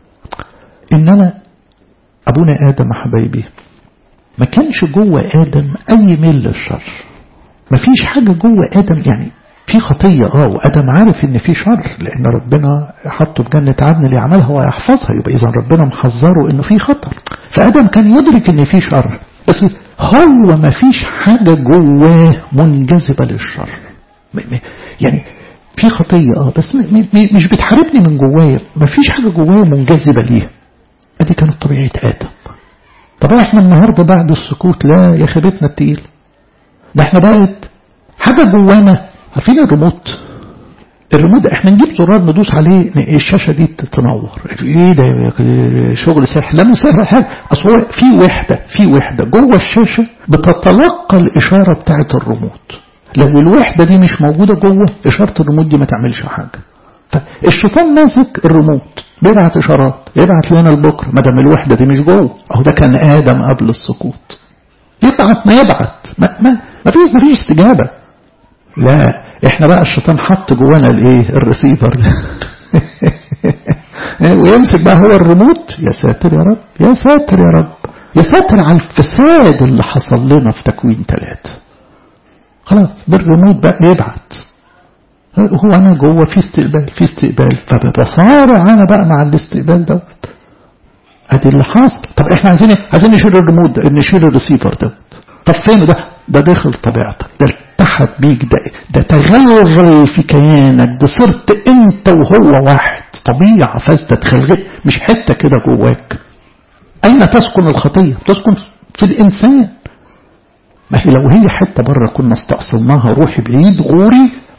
انما ابونا ادم حبايبي ما كانش جوه ادم اي ميل للشر ما فيش حاجة جوه ادم يعني في خطية اه وادم عارف ان في شر لان ربنا حطه في جنة عدن اللي يعملها ويحفظها يبقى اذا ربنا محذره انه في خطر فادم كان يدرك ان في شر بس هو ما فيش حاجة جواه منجذبة للشر يعني في خطية اه بس مش بتحاربني من جوايا ما فيش حاجة جوايا منجذبة ليها ادي كانت طبيعة ادم طب احنا النهاردة بعد السكوت لا يا خيبتنا التقيل ده احنا بقت حاجة جوانا عارفين الريموت الريموت احنا نجيب زرار ندوس عليه الشاشة دي تنور ايه ده شغل سحر لا مش سحر حاجة اصل هو في وحدة في وحدة جوه الشاشة بتتلقى الاشارة بتاعت الريموت لو الوحدة دي مش موجودة جوه اشارة الريموت دي ما تعملش حاجة فالشيطان ماسك الريموت بيبعت اشارات يبعت لنا لبكره ما دام الوحدة دي مش جوه اهو ده كان ادم قبل السقوط يبعت ما يبعت ما, ما, ما فيش ما فيش استجابة لا احنا بقى الشيطان حط جوانا الايه الريسيفر ويمسك بقى هو الريموت يا ساتر يا رب يا ساتر يا رب يا ساتر على الفساد اللي حصل لنا في تكوين ثلاثة خلاص بالريموت بقى يبعت هو انا جوه في استقبال في استقبال فبصارع انا بقى مع الاستقبال دوت ادي اللي حصل طب احنا عايزين عايزين نشيل الريموت ده نشيل الريسيفر دوت طب فين ده ده داخل طبيعتك ده التحت بيك ده ده تغلغل في كيانك ده صرت انت وهو واحد طبيعة فاسدة تخلغل مش حتة كده جواك اين تسكن الخطية تسكن في الانسان ما هي لو هي حتة بره كنا استأصلناها روحي بعيد غوري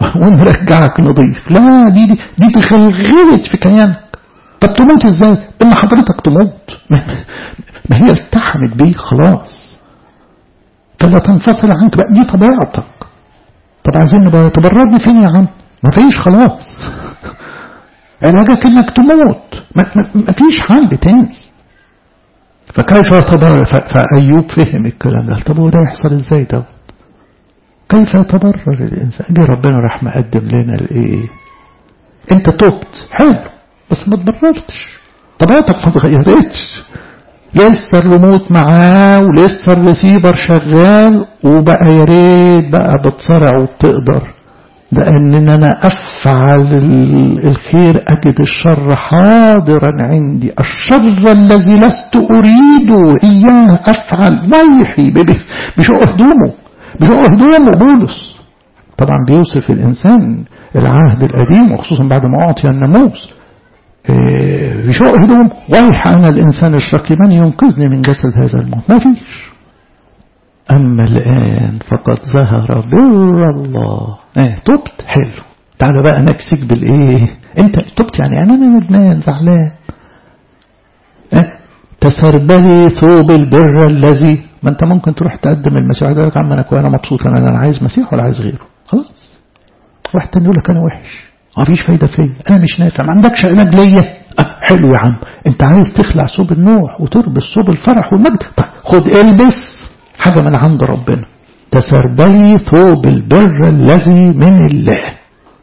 ونرجعك نضيف لا دي دي, دي تخلغلت في كيانك طب تموت ازاي ان حضرتك تموت ما هي التحمت بيه خلاص فلا تنفصل عنك بقى دي طبيعتك طب عايزين نبقى تبردني فين يا عم ما فيش خلاص علاجك انك تموت ما, ما, ما فيش حل تاني فكيف يتبرر فأيوب فهم الكلام ده طب هو ده يحصل ازاي ده كيف يتبرر الإنسان جه ربنا راح مقدم لنا الايه انت تبت حلو بس ما تبررتش طبيعتك ما اتغيرتش لسه الريموت معاه ولسه الريسيفر شغال وبقى يا ريت بقى بتصرع وبتقدر لأن أنا أفعل الخير أجد الشر حاضرا عندي الشر الذي لست أريد إياه أفعل ويحي بشق هدومه بشق هدومه بولس طبعا بيوصف الإنسان العهد القديم وخصوصا بعد ما أعطي الناموس بشق هدوم ويح أنا الإنسان الشقي من ينقذني من جسد هذا الموت ما فيش أما الآن فقد ظهر بر الله اه تبت حلو تعالى بقى نكسك بالإيه أنت تبت يعني أنا ندمان زعلان اه تسربلي ثوب البر الذي ما أنت ممكن تروح تقدم المسيح يقول لك عم أنا كويس أنا مبسوط أنا أنا عايز مسيح ولا عايز غيره خلاص واحد تاني يقول لك أنا وحش ما فيش فايدة فيا أنا مش نافع ما عندكش علاج ليا أه حلو يا عم أنت عايز تخلع ثوب النوح وتلبس ثوب الفرح والمجد طيب خد البس حاجة من عند ربنا تسربلي ثوب البر الذي من الله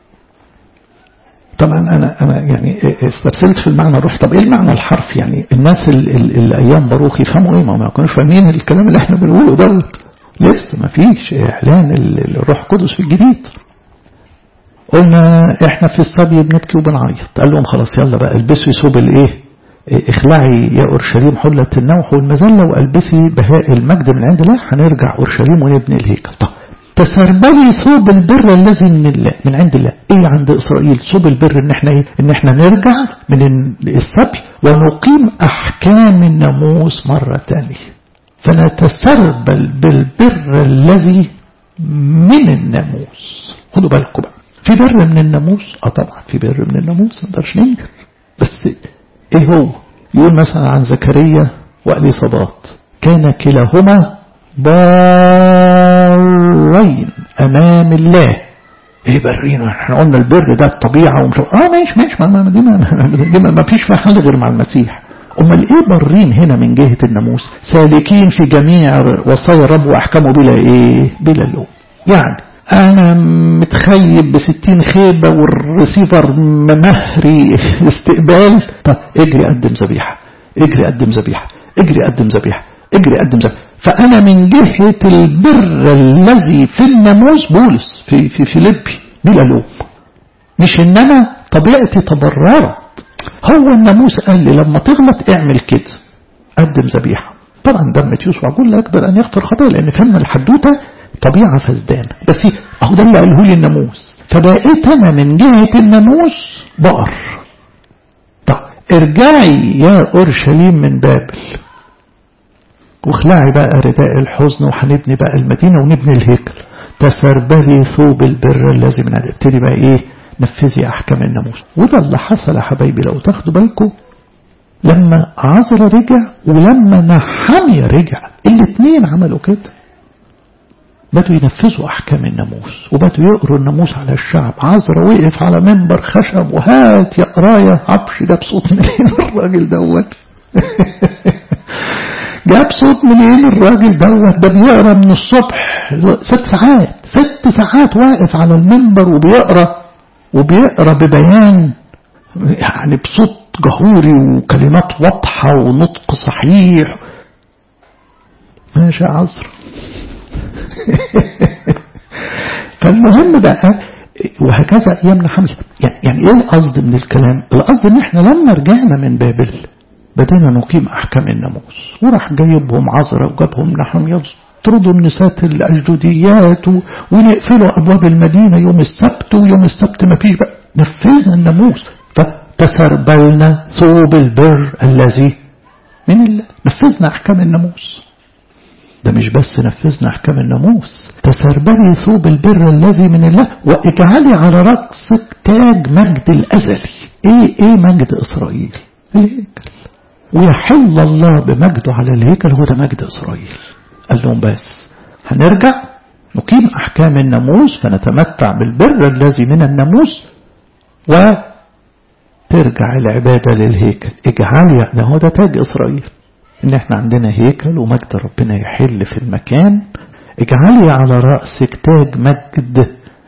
طبعا انا انا يعني استرسلت في المعنى الروح طب ايه المعنى الحرف يعني الناس اللي ايام باروخ يفهموا ايه ما ما كانوش فاهمين الكلام اللي احنا بنقوله دوت لسه ما فيش اعلان الروح القدس في الجديد قلنا احنا في الصبي بنبكي وبنعيط قال لهم خلاص يلا بقى البسوا ثوب الايه اخلعي يا اورشليم حلة النوح والمذلة والبسي بهاء المجد من عند الله هنرجع اورشليم ونبني الهيكل طب تسربلي ثوب البر الذي من الله من عند الله ايه عند اسرائيل ثوب البر ان احنا ايه ان احنا نرجع من السبي ونقيم احكام الناموس مرة تانية فنتسربل بالبر الذي من الناموس خدوا بالكم بقى في بر من الناموس اه طبعا في بر من الناموس ما نقدرش ننكر بس ايه هو يقول مثلا عن زكريا واليصابات كان كلاهما بارين امام الله ايه برين احنا قلنا البر ده الطبيعه ومش اه ماشي ماشي ما دي ما, ما فيش فيها حل غير مع المسيح امال ايه برين هنا من جهه الناموس سالكين في جميع وصايا الرب واحكامه بلا ايه بلا لوم يعني انا متخيب بستين خيبة والرسيفر مهري استقبال طب اجري قدم ذبيحة اجري قدم ذبيحة اجري قدم ذبيحة اجري قدم ذبيحة فانا من جهة البر الذي في الناموس بولس في في فيليبي بلا لوم مش ان انا طبيعتي تبررت هو الناموس قال لي لما تغلط اعمل كده قدم ذبيحة طبعا دم يسوع كل لا يقدر ان يغفر خطايا لان فهمنا الحدوته طبيعة فسدانة بس اهو ده اللي قاله لي الناموس فبقيت انا من جهة الناموس بقر طب ارجعي يا اورشليم من بابل واخلعي بقى رداء الحزن وهنبني بقى المدينة ونبني الهيكل تسربلي ثوب البر الذي من ابتدي بقى ايه نفذي احكام الناموس وده اللي حصل يا حبايبي لو تاخدوا بالكم لما عزرا رجع ولما نحمية رجع الاثنين عملوا كده بدوا ينفذوا أحكام الناموس وبدوا يقروا الناموس على الشعب عزرا وقف على منبر خشب وهات يا قراية عبش جاب صوت منين الراجل دوت جاب صوت منين الراجل دوت ده بيقرا من الصبح ست ساعات ست ساعات واقف على المنبر وبيقرا وبيقرا ببيان يعني بصوت جهوري وكلمات واضحة ونطق صحيح ماشي عذر فالمهم بقى وهكذا ايامنا حمل يعني, يعني ايه القصد من الكلام القصد ان احنا لما رجعنا من بابل بدينا نقيم احكام الناموس وراح جايبهم عذرا وجابهم نحم يطردوا النساء الأجدوديات ونقفلوا أبواب المدينة يوم السبت ويوم السبت ما فيش بقى نفذنا الناموس فتسربلنا ثوب البر الذي من الله نفذنا أحكام الناموس ده مش بس نفذنا أحكام الناموس تسربلي ثوب البر الذي من الله واجعلي على رأسك تاج مجد الأزلي إيه إيه مجد إسرائيل الهيكل ويحل الله بمجده على الهيكل هو ده مجد إسرائيل قال لهم بس هنرجع نقيم أحكام الناموس فنتمتع بالبر الذي من الناموس وترجع العبادة للهيكل اجعلي ده هو ده تاج إسرائيل إن إحنا عندنا هيكل ومجد ربنا يحل في المكان اجعلي على رأسك تاج مجد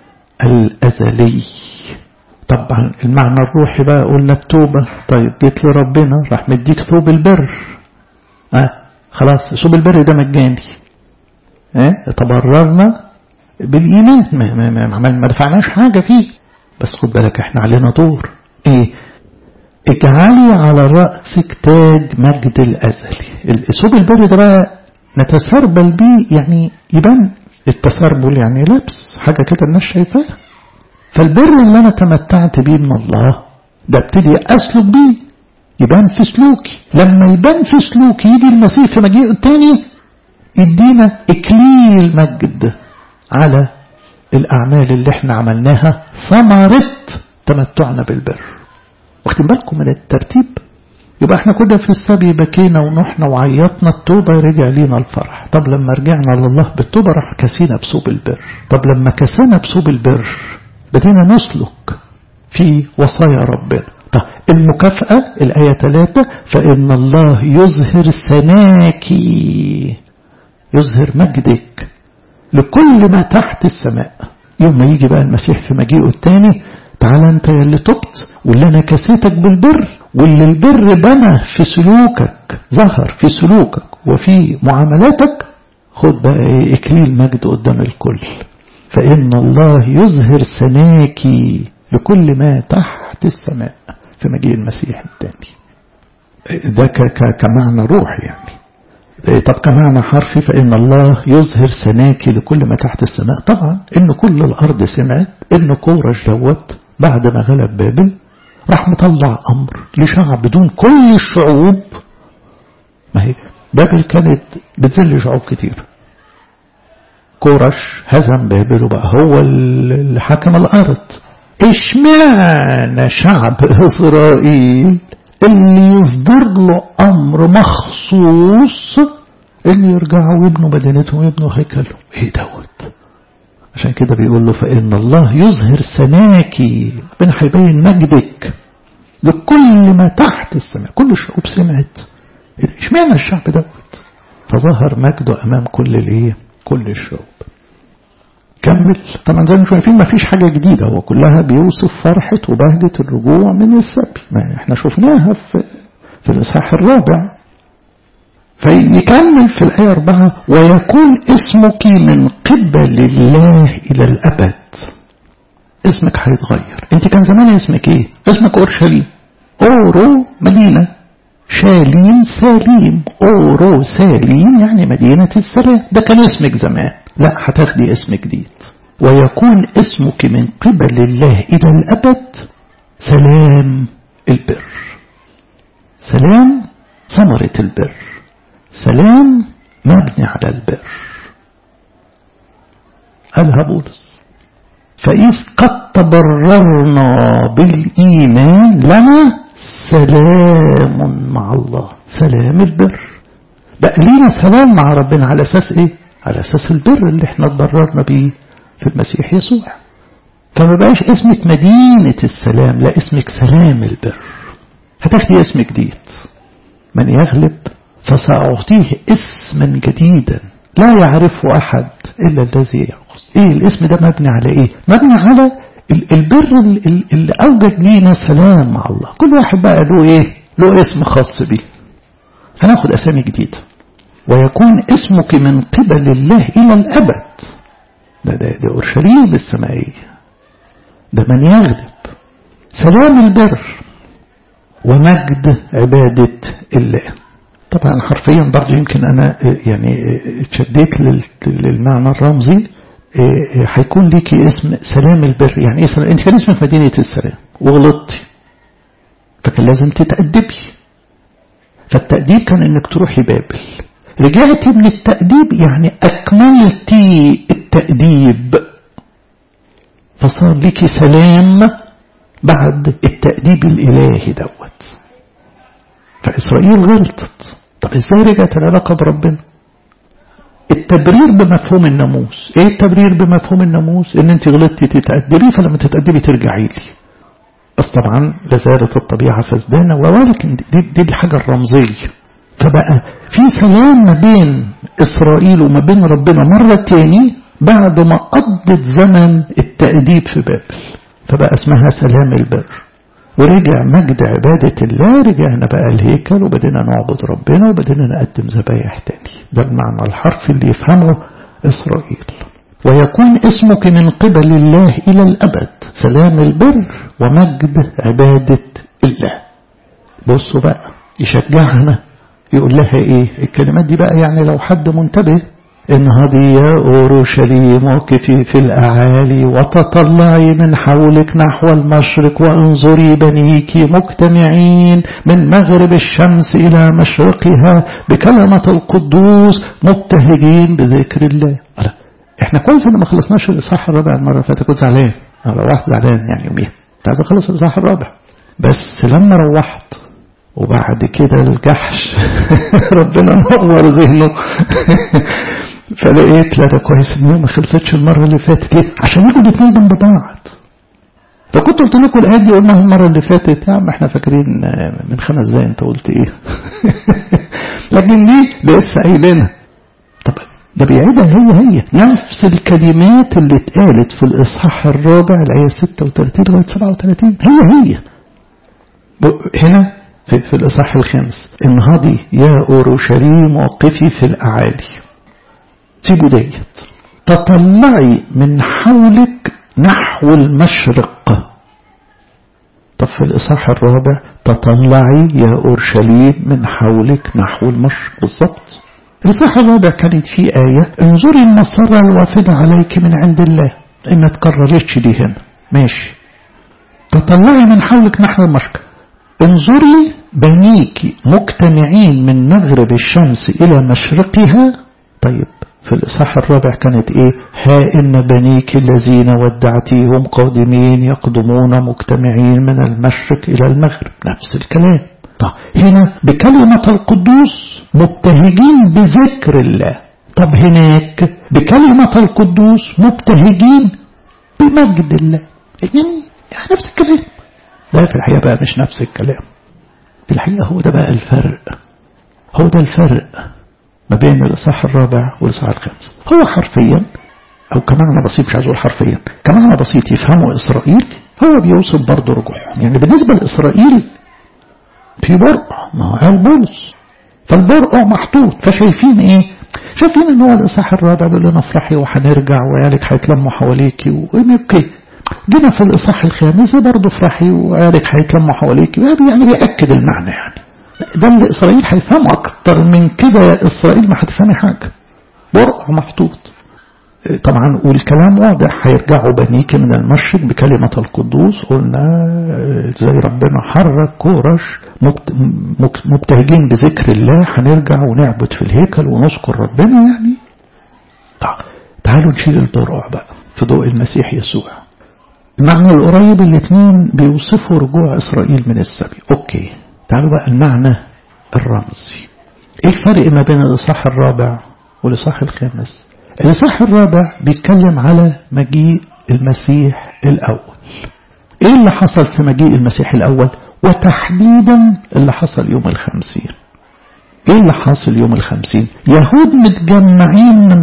الأزلي طبعا المعنى الروحي بقى قلنا التوبة طيب جيت لربنا راح مديك ثوب البر آه خلاص ثوب البر ده مجاني آه تبررنا بالإيمان ما, ما, ما, ما, ما دفعناش حاجة فيه بس خد بالك احنا علينا دور ايه اجعلي على رأسك تاج مجد الأزلي ثوب البر ده بقى نتسربل بيه يعني يبان التسربل يعني لبس حاجة كده الناس شايفاها فالبر اللي أنا تمتعت بيه من الله ده ابتدي أسلك بيه يبان في سلوكي لما يبان في سلوكي يجي المسيح في مجيء التاني يدينا إكليل مجد على الأعمال اللي احنا عملناها ثمرة تمتعنا بالبر واخدين بالكم من الترتيب يبقى احنا كده في السبي بكينا ونحنا وعيطنا التوبة رجع لينا الفرح طب لما رجعنا لله بالتوبة راح كسينا بصوب البر طب لما كسينا بصوب البر بدينا نسلك في وصايا ربنا طب المكافأة الآية 3 فإن الله يظهر سناكي يظهر مجدك لكل ما تحت السماء يوم ما يجي بقى المسيح في مجيئه الثاني تعالى انت يا اللي تبت واللي انا كسيتك بالبر واللي البر بنى في سلوكك ظهر في سلوكك وفي معاملاتك خد بقى ايه اكليل مجد قدام الكل فإن الله يظهر سناكي لكل ما تحت السماء في مجيء المسيح الثاني ده كمعنى روحي يعني طب كمعنى حرفي فإن الله يظهر سناكي لكل ما تحت السماء طبعا إن كل الأرض سمعت إن كورش دوت بعد ما غلب بابل راح مطلع أمر لشعب بدون كل الشعوب ما هي بابل كانت بتذل شعوب كتير كورش هزم بابل وبقى هو اللي حكم الأرض اشمعنى شعب إسرائيل اللي يصدر له أمر مخصوص ان يرجعوا ويبنوا مدينتهم ويبنوا هيكلهم ايه دوت عشان كده بيقول له فإن الله يظهر سناكي ربنا هيبين مجدك لكل ما تحت السماء كل الشعوب سمعت اشمعنى الشعب دوت فظهر مجده أمام كل الايه كل الشعوب كمل طبعا زي ما شايفين ما فيش حاجة جديدة هو كلها بيوصف فرحة وبهجة الرجوع من السبي ما احنا شفناها في, في الإصحاح الرابع فيكمل في الآية أربعة ويكون اسمك من قبل الله إلى الأبد اسمك هيتغير انت كان زمان اسمك ايه اسمك اورشليم اورو مدينة شاليم سليم اورو سليم يعني مدينة السلام ده كان اسمك زمان لا هتاخدي اسم جديد ويكون اسمك من قبل الله إلى الأبد سلام البر سلام ثمرة البر سلام مبني على البر قالها بولس فإذ قد تبررنا بالإيمان لنا سلام مع الله سلام البر بقى لينا سلام مع ربنا على أساس إيه على أساس البر اللي احنا اتبررنا بيه في المسيح يسوع فما بقاش اسمك مدينة السلام لا اسمك سلام البر هتاخدي اسم جديد من يغلب فسأعطيه اسما جديدا لا يعرفه أحد إلا الذي يأخذ إيه الاسم ده مبني على إيه مبني على البر اللي أوجد لينا سلام مع الله كل واحد بقى له إيه له اسم خاص بيه هناخد أسامي جديدة ويكون اسمك من قبل الله إلى الأبد ده ده, ده أورشليم السمائية ده من يغلب سلام البر ومجد عبادة الله طبعا حرفيا برضو يمكن أنا يعني اتشديت للمعنى الرمزي هيكون ليكي اسم سلام البر يعني ايه سلام انت كان اسمك مدينة السلام وغلطتي فكان لازم تتأدبي فالتأديب كان انك تروحي بابل رجعتي من التأديب يعني أكملتي التأديب فصار لك سلام بعد التأديب الإلهي دوت فإسرائيل غلطت طب إزاي رجعت العلاقة بربنا التبرير بمفهوم الناموس ايه التبرير بمفهوم الناموس ان انت غلطتي تتأدبي فلما تتأدبي ترجعي لي بس طبعا لازالت الطبيعة فسدانة ولكن دي, دي الحاجة الرمزية فبقى في سلام ما بين إسرائيل وما بين ربنا مرة تاني بعد ما قضت زمن التأديب في بابل فبقى اسمها سلام البر ورجع مجد عبادة الله رجعنا بقى الهيكل وبدينا نعبد ربنا وبدينا نقدم ذبايح تاني ده المعنى الحرفي اللي يفهمه إسرائيل ويكون اسمك من قبل الله إلى الأبد سلام البر ومجد عبادة الله بصوا بقى يشجعنا يقول لها ايه الكلمات دي بقى يعني لو حد منتبه انهضي يا أورشليم وقفي في الأعالي وتطلعي من حولك نحو المشرق وانظري بنيك مجتمعين من مغرب الشمس إلى مشرقها بكلمة القدوس مبتهجين بذكر الله ألا احنا كويس ان ما خلصناش الإصحاح الرابع المرة اللي فاتت كنت زعلان أنا روحت زعلان يعني يوميها كنت عايز أخلص الإصحاح الرابع بس لما روحت وبعد كده الجحش ربنا نور ذهنه فلقيت لا ده كويس ان هي ما خلصتش المره اللي فاتت ليه؟ عشان يجوا الاثنين جنب بعض فكنت قلت لكم الايه دي قلناها المره اللي فاتت يا عم احنا فاكرين من خمس دقايق انت قلت ايه لكن دي لسه قايلينها طب ده بيعيدها هي هي نفس الكلمات اللي اتقالت في الاصحاح الرابع الايه 36 لغايه 37 هي هي هنا في, في الإصحاح الخامس انهضي يا أورشليم وقفي في الأعالي سيبوا ديت تطلعي من حولك نحو المشرق طب في الإصحاح الرابع تطلعي يا أورشليم من حولك نحو المشرق بالظبط الإصحاح الرابع كانت فيه آية انظري المسرة الوافدة عليك من عند الله ما تكررتش دي هنا ماشي تطلعي من حولك نحو المشرق انظري بنيك مجتمعين من مغرب الشمس إلى مشرقها طيب في الإصحاح الرابع كانت إيه ها إن بنيك الذين ودعتيهم قادمين يقدمون مجتمعين من المشرق إلى المغرب نفس الكلام طب هنا بكلمة القدوس مبتهجين بذكر الله طب هناك بكلمة القدوس مبتهجين بمجد الله يعني نفس الكلام ده في الحقيقة بقى مش نفس الكلام في الحقيقة هو ده بقى الفرق هو ده الفرق ما بين الإصحاح الرابع والإصحاح الخامس هو حرفيا أو كمعنى بسيط مش عايز أقول حرفيا كمعنى بسيط يفهموا إسرائيل هو بيوصف برضه رجوعهم يعني بالنسبة لإسرائيل في برقع ما هو قال بولس فالبرقع محطوط فشايفين إيه شايفين ان هو الإصحاح الرابع بيقول لنا افرحي وهنرجع وعيالك هيتلموا حواليكي اوكي جينا في الإصحاح الخامس برضه افرحي وعيالك هيتلموا حواليك يعني بيأكد المعنى يعني ده اللي إسرائيل هيفهمه أكتر من كده يا إسرائيل ما هتفهمي حاجة برقع محطوط طبعا والكلام واضح هيرجعوا بنيك من المشرق بكلمة القدوس قلنا زي ربنا حرك كورش مبتهجين بذكر الله هنرجع ونعبد في الهيكل ونذكر ربنا يعني تعالوا نشيل البرقع بقى في ضوء المسيح يسوع المعنى القريب الاثنين بيوصفوا رجوع إسرائيل من السبي أوكي تعالوا بقى المعنى الرمزي ايه الفرق ما بين الإصحاح الرابع والإصحاح الخامس الإصحاح الرابع بيتكلم على مجيء المسيح الأول ايه اللي حصل في مجيء المسيح الأول وتحديدا اللي حصل يوم الخمسين ايه اللي حاصل يوم الخمسين يهود متجمعين من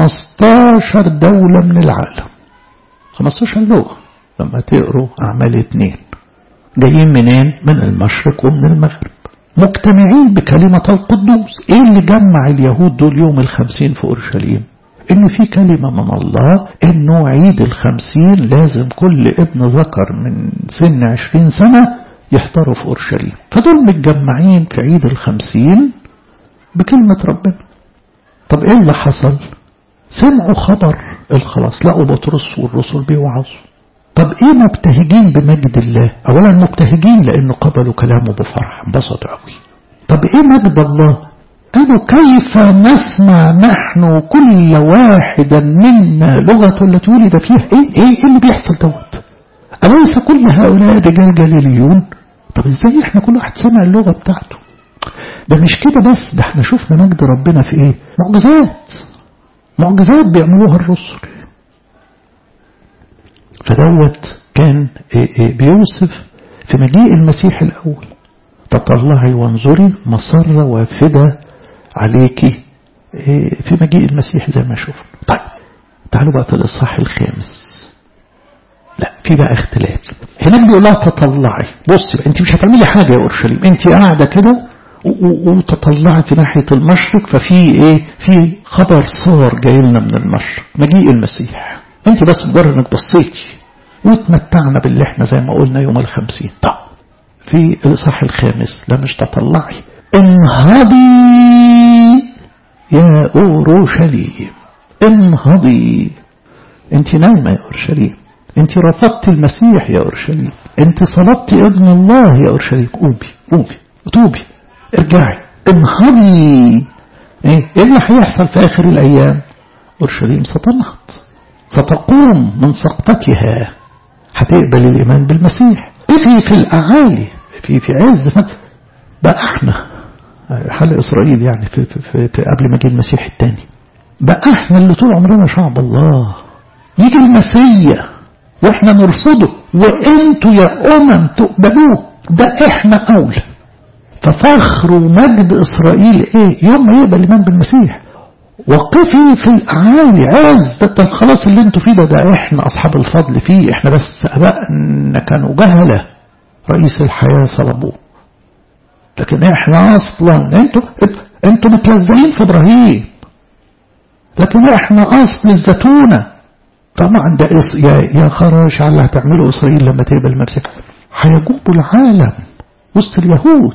15 دولة من العالم 15 لغة لما تقروا أعمال اتنين جايين منين من المشرق ومن المغرب مجتمعين بكلمة القدوس ايه اللي جمع اليهود دول يوم الخمسين في أورشليم ان في كلمة من الله انه عيد الخمسين لازم كل ابن ذكر من سن عشرين سنة يحضروا في أورشليم فدول متجمعين في عيد الخمسين بكلمة ربنا طب ايه اللي حصل سمعوا خبر الخلاص لقوا بطرس والرسل بيوعظوا طب ايه مبتهجين بمجد الله اولا مبتهجين لانه قبلوا كلامه بفرح انبسطوا قوي طب ايه مجد الله قالوا كيف نسمع نحن كل واحدا منا لغة التي ولد فيها ايه ايه, إيه اللي بيحصل دوت أليس كل هؤلاء رجال جليليون طب ازاي احنا كل واحد سمع اللغة بتاعته ده مش كده بس ده احنا شفنا مجد ربنا في ايه معجزات معجزات بيعملوها الرسل فدوت كان إيه إيه بيوصف في مجيء المسيح الأول تطلعي وانظري مصرة وافدة عليك إيه في مجيء المسيح زي ما شفنا طيب تعالوا بقى في الإصحاح الخامس لا في بقى اختلاف هناك بيقول لها تطلعي بصي انت مش هتعملي حاجة يا أورشليم انت قاعدة كده وتطلعت ناحية المشرق ففي ايه في خبر صار جاي لنا من المشرق مجيء المسيح انت بس مجرد انك بصيتي واتمتعنا باللي احنا زي ما قلنا يوم الخمسين طب في الإصحاح الخامس لا مش تطلعي انهضي يا أورشليم انهضي انت نايمة يا أورشليم انت رفضت المسيح يا أورشليم انت صلبت ابن الله يا أورشليم قومي قومي توبي ارجعي انهضي ايه اللي هيحصل في آخر الأيام أورشليم ستنهض ستقوم من سقطتها هتقبل الإيمان بالمسيح في في الأعالي في في عز بقى احنا حال إسرائيل يعني في, في, في, في قبل ما يجي المسيح الثاني بقى احنا اللي طول عمرنا شعب الله يجي المسيح واحنا نرصده وانتوا يا امم تقبلوه ده احنا اولى ففخر ومجد اسرائيل ايه يوم ما يقبل الايمان بالمسيح وقفي في الأعالي عز ده خلاص اللي انتوا فيه ده ده احنا أصحاب الفضل فيه احنا بس أبائنا كانوا جهلة رئيس الحياة صلبوه لكن احنا أصلا انتوا انتوا متلزقين في إبراهيم لكن احنا أصل الزتونة طبعا ده يا يا خراش على اللي هتعمله إسرائيل لما تقبل المسيح هيجوبوا العالم وسط اليهود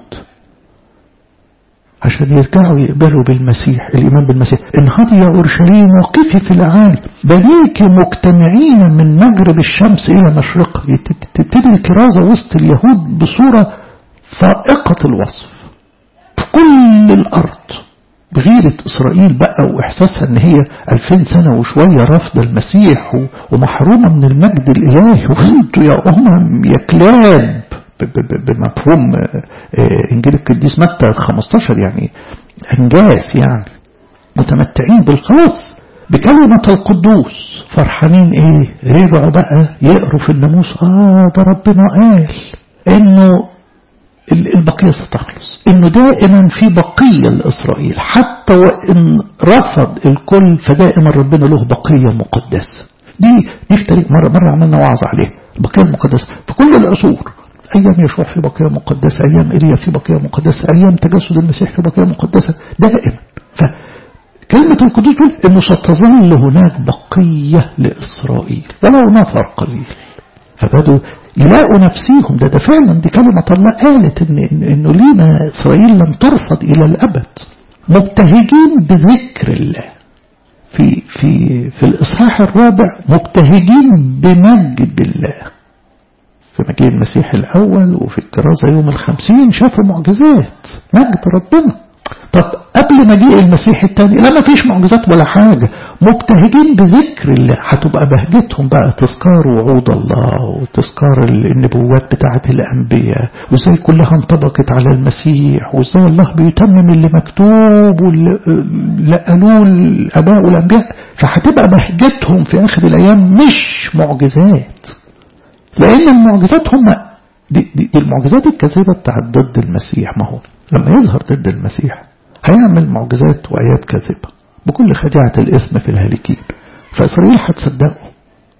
عشان يرجعوا يقبلوا بالمسيح الإيمان بالمسيح انهضي يا أورشليم وقفي في الأعالي بنيك مجتمعين من مغرب الشمس إلى مشرقها تبتدي الكرازة وسط اليهود بصورة فائقة الوصف في كل الأرض بغيرة إسرائيل بقى وإحساسها أن هي ألفين سنة وشوية رافضة المسيح ومحرومة من المجد الإلهي وانتوا يا أمم يا كلاب بمفهوم انجيل القديس متى 15 يعني انجاز يعني متمتعين بالخلاص بكلمة القدوس فرحانين ايه رجعوا بقى يقروا في الناموس اه ده ربنا قال انه البقية ستخلص انه دائما في بقية لإسرائيل حتى وان رفض الكل فدائما ربنا له بقية مقدسة دي دي في تاريخ مرة مرة عملنا وعظ عليها البقية المقدسة في كل العصور أيام يشوع في بقية مقدسة أيام إيليا في بقية مقدسة أيام تجسد المسيح في بقية مقدسة دائما فكلمة القدوس تقول إنه ستظل هناك بقية لإسرائيل ولو نفر قليل فبدوا يلاقوا نفسيهم ده ده فعلا دي كلمة الله قالت إن إن إنه لينا إسرائيل لم ترفض إلى الأبد مبتهجين بذكر الله في في في الإصحاح الرابع مبتهجين بمجد الله في مجيء المسيح الأول وفي الكرازة يوم الخمسين شافوا معجزات مجد ربنا طب قبل مجيء المسيح الثاني لا ما فيش معجزات ولا حاجة مبتهجين بذكر الله هتبقى بهجتهم بقى تذكار وعود الله وتذكار النبوات بتاعة الأنبياء وازاي كلها انطبقت على المسيح وازاي الله بيتمم اللي مكتوب واللي قالوه الآباء والأنبياء فهتبقى بهجتهم في آخر الأيام مش معجزات لأن المعجزات هم دي, دي المعجزات الكاذبة بتاعت ضد المسيح ما هو لما يظهر ضد المسيح هيعمل معجزات وآيات كاذبة بكل خديعة الإثم في الهالكين فإسرائيل هتصدقه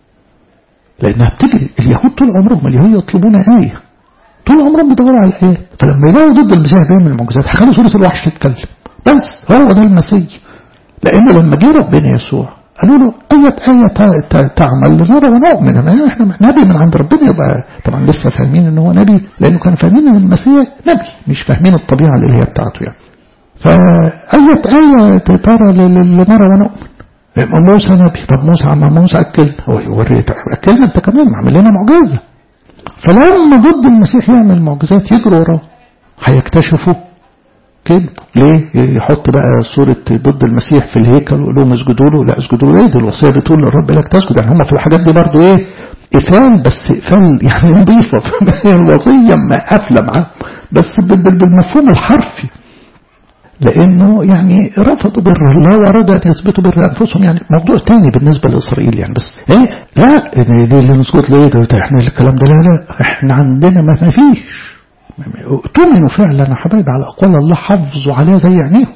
لأنها بتجري اليهود طول عمرهم اليهود يطلبون آية طول عمرهم بيدوروا على الآيات فلما يلاقوا ضد المسيح بيعمل المعجزات هيخلوا سورة الوحش تتكلم بس هو ده المسيح لأنه لما جه ربنا يسوع قالوا له أية آية تعمل لنرى ونؤمن احنا نبي من عند ربنا يبقى طبعا لسه فاهمين ان هو نبي لانه كانوا فاهمين ان المسيح نبي مش فاهمين الطبيعة اللي هي بتاعته يعني فأية آية ترى لنرى ونؤمن موسى نبي طب موسى عم موسى أكل هو يوري أكلنا أنت كمان عمل لنا معجزة فلما ضد المسيح يعمل معجزات يجروا وراه هيكتشفوا كذب ليه يحط بقى صورة ضد المسيح في الهيكل ويقول لهم اسجدوا له لا اسجدوا له ايه دي الوصية بتقول للرب لك تسجد يعني هم في الحاجات دي برضو ايه إفال بس إفال يعني نظيفة الوصية ما قافلة معاه بس بالمفهوم الحرفي لأنه يعني رفضوا بر الله وأرادوا أن يثبتوا بر أنفسهم يعني موضوع تاني بالنسبة لإسرائيل يعني بس إيه لا اللي نسكت ليه ده إحنا الكلام ده لا لا إحنا عندنا ما فيش تؤمنوا فعلا يا حبايبي على أقوال الله حافظوا عليها زي عينيهم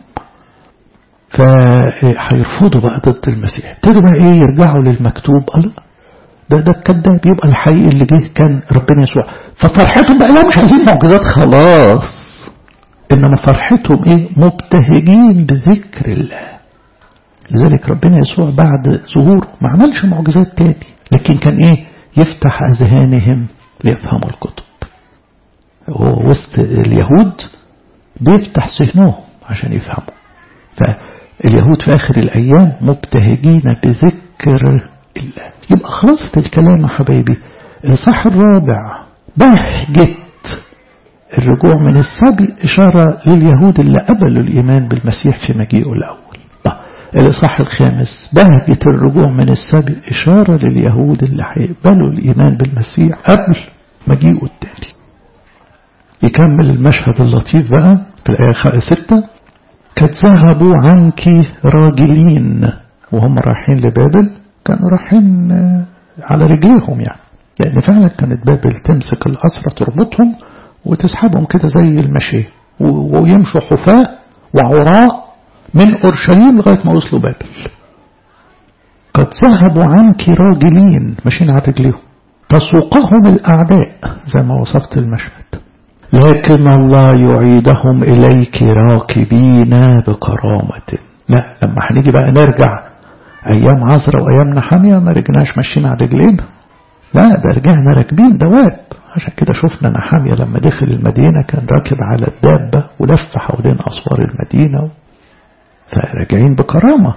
فهيرفضوا بقى ضد المسيح ابتدوا بقى ايه يرجعوا للمكتوب الله ده ده الكذاب يبقى الحقيقي اللي جه كان ربنا يسوع ففرحتهم بقى لا مش عايزين معجزات خلاص انما فرحتهم ايه مبتهجين بذكر الله لذلك ربنا يسوع بعد ظهوره ما عملش معجزات تاني لكن كان ايه يفتح اذهانهم ليفهموا الكتب هو وسط اليهود بيفتح ذهنهم عشان يفهموا فاليهود في آخر الأيام مبتهجين بذكر الله يبقى خلاصة الكلام يا حبايبي الصح الرابع بهجة الرجوع من السبي إشارة لليهود اللي قبلوا الإيمان بالمسيح في مجيئه الأول الإصحاح الخامس بهجة الرجوع من السبي إشارة لليهود اللي هيقبلوا الإيمان بالمسيح قبل مجيئه التالي يكمل المشهد اللطيف بقى في الآية ستة قد ذهبوا عنك راجلين وهم رايحين لبابل كانوا رايحين على رجليهم يعني لأن فعلا كانت بابل تمسك الأسرة تربطهم وتسحبهم كده زي المشي ويمشوا حفاة وعراء من أورشليم لغاية ما وصلوا بابل قد ذهبوا عنك راجلين ماشيين على رجليهم تسوقهم الأعداء زي ما وصفت المشهد لكن الله يعيدهم إليك راكبين بكرامة لا لما هنيجي بقى نرجع أيام عزرة وأيام نحامية ما رجناش ماشيين على رجلينا لا ده رجعنا راكبين دواب عشان كده شفنا نحامية لما دخل المدينة كان راكب على الدابة ولف حوالين أسوار المدينة فراجعين بكرامة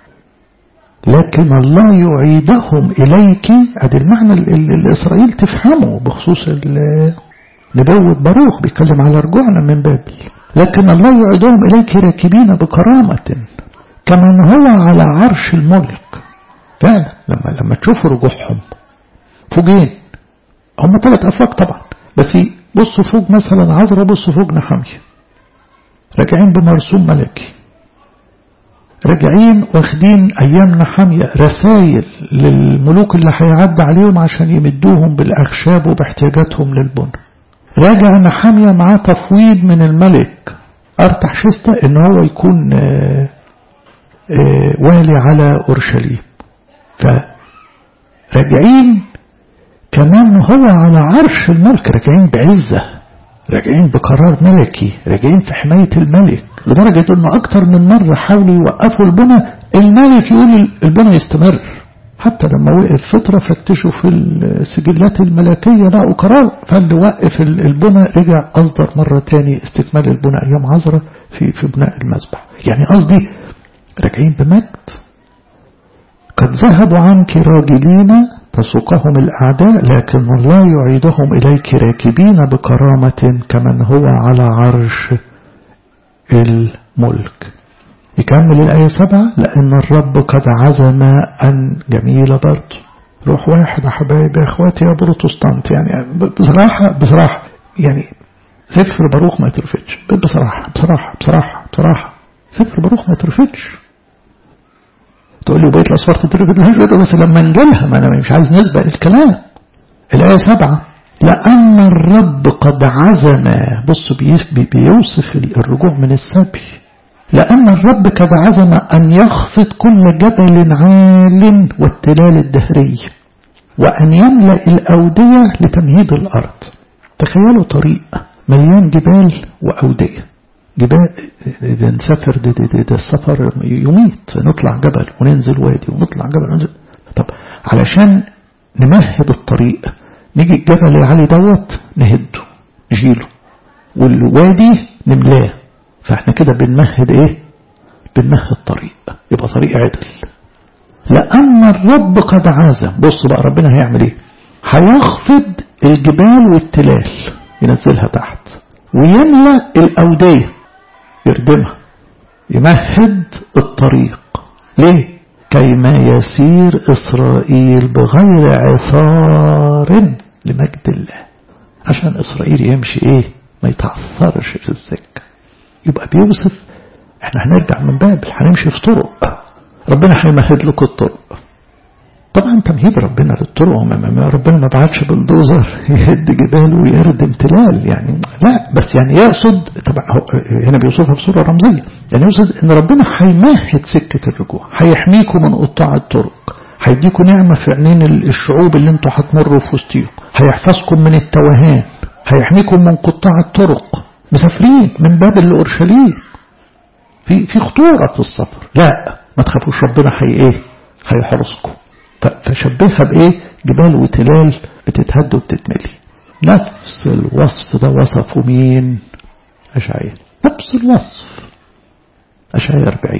لكن الله يعيدهم إليك ادي المعنى اللي إسرائيل تفهمه بخصوص نبوة باروخ بيتكلم على رجوعنا من بابل لكن الله يعيدهم إليك راكبين بكرامة كمن هو على عرش الملك فعلا لما لما تشوفوا رجوعهم فوقين هم ثلاث أفواج طبعا بس بصوا فوق مثلا عذرا بصوا فوق نحامية راجعين بمرسوم ملكي راجعين واخدين أيام نحامية رسائل للملوك اللي هيعدي عليهم عشان يمدوهم بالأخشاب وباحتياجاتهم للبنى راجع نحامية معاه تفويض من الملك أرتح شستا إن هو يكون آآ آآ والي على أورشليم فراجعين كمان هو على عرش الملك راجعين بعزة راجعين بقرار ملكي راجعين في حماية الملك لدرجة انه اكتر من مرة حاولوا يوقفوا البنى الملك يقول البنى يستمر حتى لما وقف فترة فتشوا في السجلات الملكية لقوا قرار فاللي وقف البنى رجع أصدر مرة تاني استكمال البنى أيام عذرة في في بناء المذبح يعني قصدي راجعين بمجد قد ذهبوا عنك راجلين تسوقهم الأعداء لكن الله يعيدهم إليك راكبين بكرامة كمن هو على عرش الملك يكمل الآية سبعة لأن الرب قد عزم أن جميلة برضه روح واحد يا حبايبي يا اخواتي يا بروتستانت يعني بصراحة بصراحة يعني سفر باروخ ما يترفضش بصراحة بصراحة بصراحة بصراحة سفر باروخ ما يترفضش تقول لي بيت الأصفار تترفض بس لما نجيلها ما أنا مش عايز نسبق الكلام الآية سبعة لأن الرب قد عزم بص بيوصف الرجوع من السبي لأن الرب قد عزم أن يخفض كل جبل عال والتلال الدهري وأن يملأ الأودية لتمهيد الأرض تخيلوا طريق مليان جبال وأودية جبال ده نسافر ده, ده, ده, ده السفر يميت نطلع جبل وننزل وادي ونطلع جبل وننزل طب علشان نمهد الطريق نيجي الجبل العالي دوت نهده نشيله والوادي نملاه فاحنا كده بنمهد ايه بنمهد طريق يبقى طريق عدل لأن الرب قد عزم بصوا بقى ربنا هيعمل ايه هيخفض الجبال والتلال ينزلها تحت ويملأ الأودية يردمها يمهد الطريق ليه كيما يسير إسرائيل بغير عثار لمجد الله عشان إسرائيل يمشي إيه ما يتعثرش في السكة يبقى بيوصف احنا هنرجع من بابل هنمشي في طرق ربنا هيمهد لكم الطرق طبعا تمهيد ربنا للطرق ربنا ما بعتش بالدوزر يهد جبال ويردم تلال يعني لا بس يعني يقصد طبعا هنا بيوصفها بصوره رمزيه يعني يقصد ان ربنا هيمهد سكه الرجوع هيحميكم من قطاع الطرق هيديكم نعمه في عينين الشعوب اللي انتوا هتمروا في وسطيهم هيحفظكم من التوهان هيحميكم من قطاع الطرق مسافرين من بابل لاورشليم في في خطوره في السفر لا ما تخافوش ربنا هي ايه هيحرسكم فشبهها بايه جبال وتلال بتتهد وبتتملي نفس الوصف ده وصفه مين أشعياء نفس الوصف أشعياء 40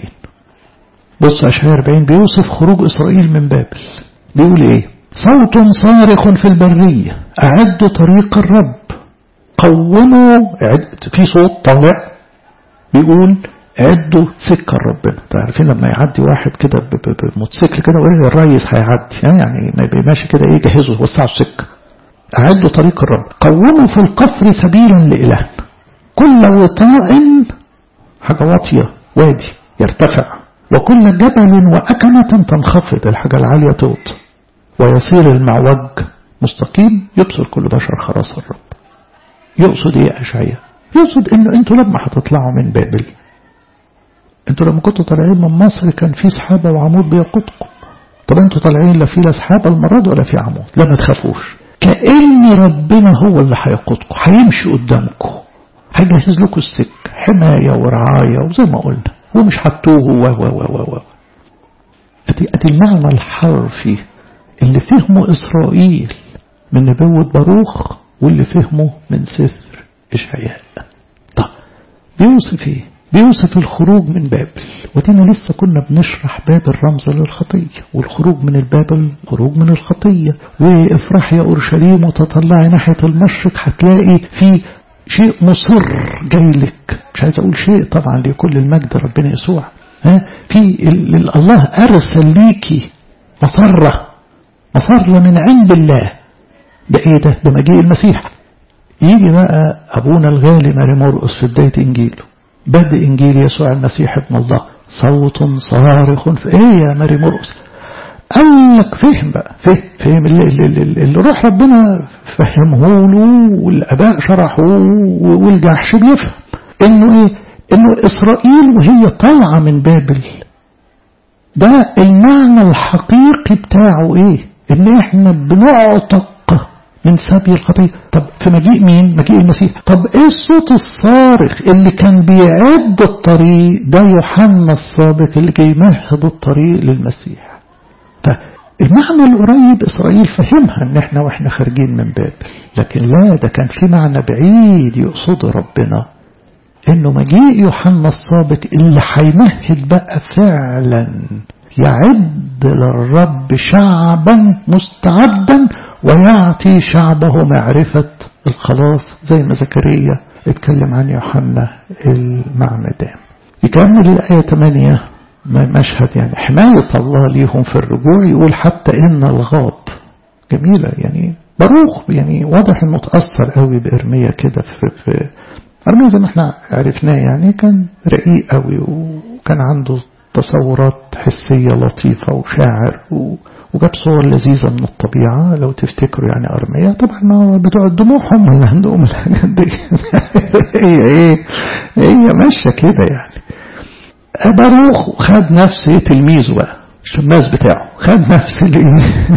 بص أشعياء 40 بيوصف خروج إسرائيل من بابل بيقول إيه صوت صارخ في البرية أعدوا طريق الرب قوموا في صوت طالع بيقول عدوا سكة ربنا تعرفين لما يعدي واحد كده بموتوسيكل كده وايه الريس هيعدي يعني ما ماشي كده ايه جهزوا وسعوا السكة أعدوا طريق الرب قوموا في القفر سبيلا لإله كل وطاء حاجة واطية وادي يرتفع وكل جبل وأكمة تنخفض الحاجة العالية توط ويصير المعوج مستقيم يبصر كل بشر خلاص الرب يقصد ايه أشعياء يقصد انه انتوا لما هتطلعوا من بابل انتوا لما كنتوا طالعين من مصر كان في سحابة وعمود بيقودكم طب انتوا طالعين لا في لا سحابة المرة ولا في عمود لا ما تخافوش كأن ربنا هو اللي هيقودكم هيمشي قدامكم هيجهز لكم السكة حماية ورعاية وزي ما قلنا ومش هتوهوا و و و و ادي ادي المعنى الحرفي اللي فهمه اسرائيل من نبوة باروخ واللي فهمه من سفر اشعياء طب بيوصف ايه بيوصف الخروج من بابل ودينا لسه كنا بنشرح باب الرمز للخطية والخروج من البابل خروج من الخطية وافرح يا أورشليم وتطلعي ناحية المشرق هتلاقي في شيء مصر جاي لك مش عايز أقول شيء طبعا لكل المجد ربنا يسوع ها في الله أرسل ليكي مسرة مسرة من عند الله ده ايه ده ده مجيء المسيح يجي بقى أبونا الغالي ماري مرقس في بداية إنجيله بدء إنجيل يسوع المسيح ابن الله صوت صارخ في إيه يا ماري مرقس قال لك فهم بقى فهم فهم اللي, اللي, اللي, اللي روح ربنا فهمه له والآباء شرحوه والجحش بيفهم إنه إيه إنه إسرائيل وهي طالعة من بابل ده المعنى الحقيقي بتاعه إيه إن إحنا بنعتق من سبي الخطية طب في مجيء مين مجيء المسيح طب ايه الصوت الصارخ اللي كان بيعد الطريق ده يوحنا السابق اللي جاي يمهد الطريق للمسيح فالمعنى القريب اسرائيل فهمها ان احنا واحنا خارجين من بابل لكن لا ده كان في معنى بعيد يقصده ربنا انه مجيء يوحنا السابق اللي هيمهد بقى فعلا يعد للرب شعبا مستعدا ويعطي شعبه معرفة الخلاص زي ما زكريا اتكلم عن يوحنا المعمدان يكمل الآية 8 مشهد يعني حماية الله ليهم في الرجوع يقول حتى إن الغاب جميلة يعني باروخ يعني واضح انه اتأثر قوي بإرمية كده في, في إرمية زي ما احنا عرفناه يعني كان رقيق قوي وكان عنده تصورات حسية لطيفة وشاعر و... وجاب صور لذيذة من الطبيعة لو تفتكروا يعني أرمية طبعا ما بتوع الدموع هم اللي عندهم الحاجات دي هي ايه هي ماشية كده يعني باروخ خد نفس تلميذه بقى الشماس بتاعه خد نفس الايه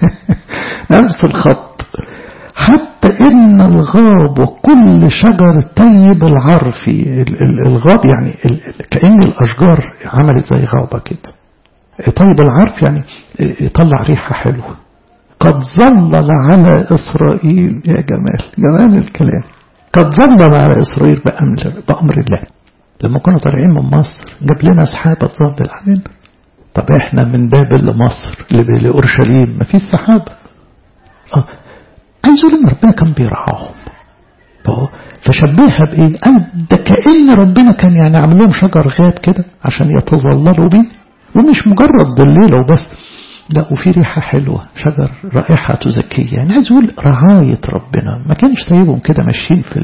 نفس الخط حتى ان الغاب وكل شجر طيب العرفي الغاب يعني كأن الأشجار عملت زي غابة كده طيب العرف يعني يطلع ريحة حلوة قد ظلل على إسرائيل يا جمال جمال الكلام قد ظلل على إسرائيل بأمر, بأمر الله لما كنا طالعين من مصر جاب لنا سحابة تظلل علينا طب احنا من بابل لمصر لأورشليم ما فيش سحابة اه عايز اقول ان ربنا كان بيرعاهم فشبهها بايه قال ده كأن ربنا كان يعني عامل لهم شجر غاب كده عشان يتظللوا بيه ومش مجرد ظليله وبس لا وفي ريحة حلوة شجر رائحة زكية يعني عايز يقول رعاية ربنا ما كانش سايبهم كده ماشيين في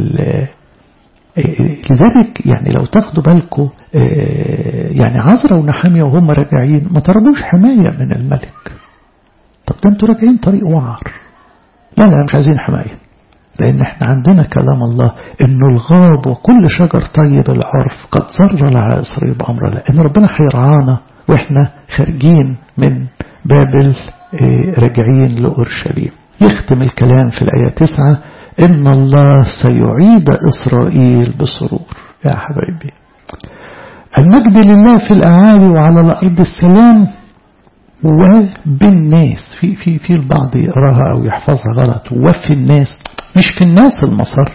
لذلك يعني لو تاخدوا بالكم يعني عزرا ونحامية وهم راجعين ما طلبوش حماية من الملك طب ده انتوا راجعين طريق وعر لا لا مش عايزين حماية لأن احنا عندنا كلام الله إنه الغاب وكل شجر طيب العرف قد زر العاصر بأمر الله إن ربنا هيرعانا وإحنا خارجين من بابل راجعين لأورشليم يختم الكلام في الآية تسعة إن الله سيعيد إسرائيل بسرور يا حبايبي المجد لله في الأعالي وعلى الأرض السلام وبالناس في في في البعض يقراها أو يحفظها غلط وفي الناس مش في الناس المسار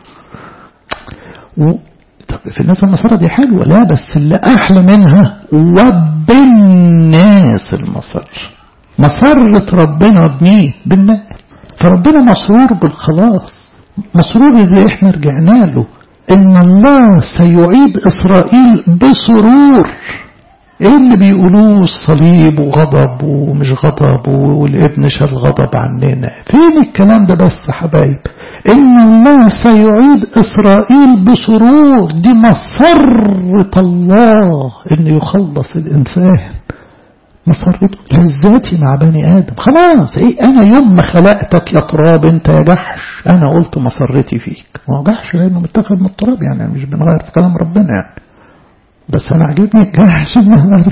و طب في الناس المسار دي حلوة لا بس اللي أحلى منها وبالناس المسار مسرة ربنا بمين بالناس فربنا مسرور بالخلاص مسرور اللي احنا رجعنا له ان الله سيعيد اسرائيل بسرور ايه اللي بيقولوه الصليب وغضب ومش غضب والابن شال غضب عننا فين الكلام ده بس حبايب ان الله سيعيد اسرائيل بسرور دي مسرة الله انه يخلص الانسان مسرته لذاتي مع بني ادم خلاص ايه انا يوم ما خلقتك يا تراب انت يا جحش انا قلت مسرتي فيك ما هو جحش لانه متاخد من التراب يعني مش بنغير في كلام ربنا يعني بس انا عجبني الجحش النهارده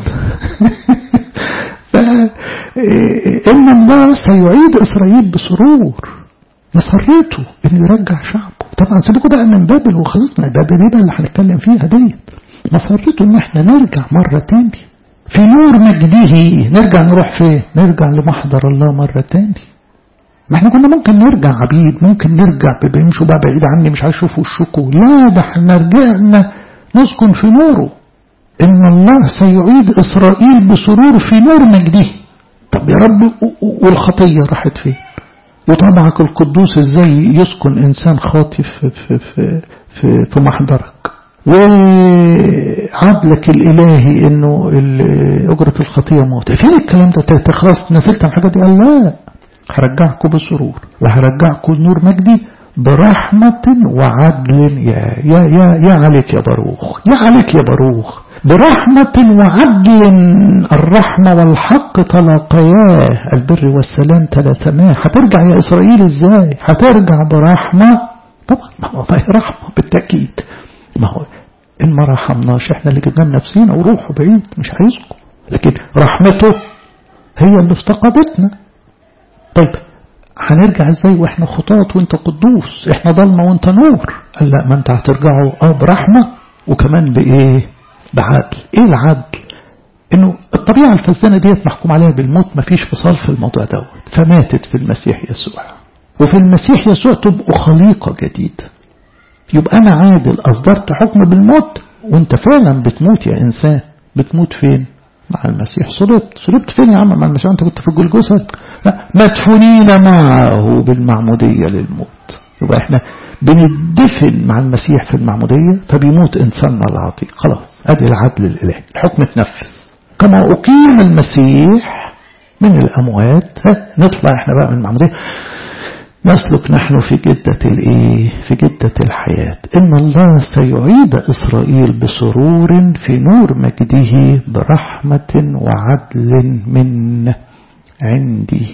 ان الله سيعيد اسرائيل بسرور مسرته انه يرجع شعبه طبعا سيبكوا بقى من بابل وخلصنا بابل دي بقى اللي هنتكلم فيها ديت مسرته ان احنا نرجع مره تاني في نور مجده نرجع نروح فين نرجع لمحضر الله مرة تاني ما احنا كنا ممكن نرجع عبيد ممكن نرجع بيمشوا بقى بعيد عني مش عايز اشوف وشكوا لا ده احنا رجعنا نسكن في نوره ان الله سيعيد اسرائيل بسرور في نور مجده طب يا رب والخطية راحت فين وطبعك القدوس ازاي يسكن انسان خاطي في, في, في, في, في محضرك وعدلك الإلهي إنه أجرة الخطية موت فين الكلام ده خلاص نزلت عن الحاجة دي قال لا هرجعكم بسرور وهرجعكم نور مجدي برحمة وعدل يا يا يا يا عليك يا باروخ يا عليك يا باروخ برحمة وعدل الرحمة والحق تلاقياه البر والسلام تلاتماه هترجع يا إسرائيل إزاي هترجع برحمة طبعا ما هو رحمة بالتأكيد ما هو إن ما رحمناش إحنا اللي جبنا نفسينا وروحوا بعيد مش عايزكم لكن رحمته هي اللي افتقدتنا طيب هنرجع ازاي واحنا خطاط وانت قدوس احنا ضلمه وانت نور قال لا ما انت هترجعوا اه برحمه وكمان بايه بعدل ايه العدل انه الطبيعه الفسدانه ديت محكوم عليها بالموت مفيش فصال في الموضوع دوت فماتت في المسيح يسوع وفي المسيح يسوع تبقوا خليقه جديده يبقى أنا عادل أصدرت حكم بالموت وانت فعلا بتموت يا إنسان بتموت فين مع المسيح صلبت صلبت فين يا عم مع المسيح انت كنت في الجلجوسة لا مدفونين معه بالمعمودية للموت يبقى احنا بندفن مع المسيح في المعمودية فبيموت إنساننا العتيق خلاص ادي العدل الإلهي الحكم اتنفذ كما أقيم المسيح من الأموات نطلع احنا بقى من المعمودية نسلك نحن في جدة الإيه؟ في جدة الحياة إن الله سيعيد إسرائيل بسرور في نور مجده برحمة وعدل من عنده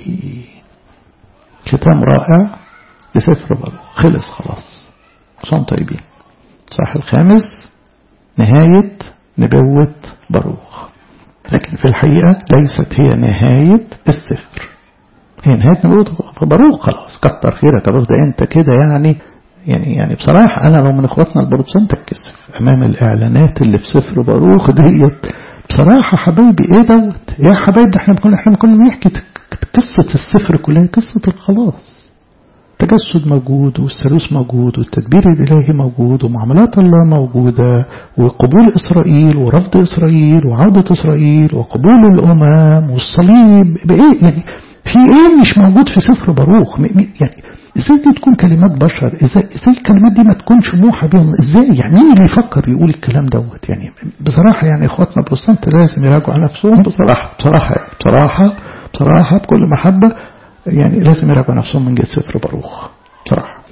ختام رائع لسفر بروخ خلص خلاص صوم طيبين صح الخامس نهاية نبوة باروخ لكن في الحقيقة ليست هي نهاية السفر هي نهاية نبوة باروخ خلاص كتر خيرك يا ده انت كده يعني يعني يعني بصراحة أنا لو من إخواتنا البروتستانت اتكسف أمام الإعلانات اللي في سفر باروخ ديت بصراحة حبايبي إيه دوت يا حبايبي إحنا كنا إحنا كنا بنحكي قصة السفر كلها قصة الخلاص التجسد موجود والثالوث موجود والتدبير الإلهي موجود ومعاملات الله موجودة وقبول إسرائيل ورفض إسرائيل وعودة إسرائيل وقبول الأمم والصليب بإيه يعني في إيه مش موجود في سفر باروخ يعني ازاي دي تكون كلمات بشر ازاي ازاي الكلمات دي ما تكونش موحى بيهم ازاي يعني مين اللي يفكر يقول الكلام دوت يعني بصراحه يعني اخواتنا بروستانت لازم يراجعوا نفسهم بصراحه بصراحه يعني بصراحه بصراحه بكل محبه يعني لازم يراجعوا نفسهم من جهه سفر باروخ بصراحه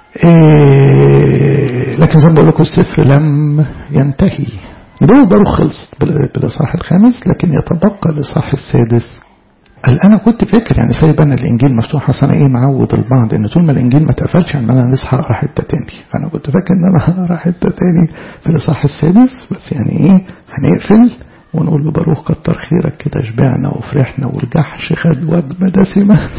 إيه لكن زي ما بقول لكم السفر لم ينتهي نبوة باروخ خلصت بالاصحاح الخامس لكن يتبقى الاصحاح السادس قال انا كنت فاكر يعني سايب انا الانجيل مفتوح اصل انا ايه معود البعض ان طول ما الانجيل ما اتقفلش ان انا نصحى اقرا حته تاني فانا كنت فاكر ان انا هقرا حته تاني في الاصحاح السادس بس يعني ايه هنقفل ونقول له باروخ كتر خيرك كده شبعنا وفرحنا والجحش خد وجبه دسمه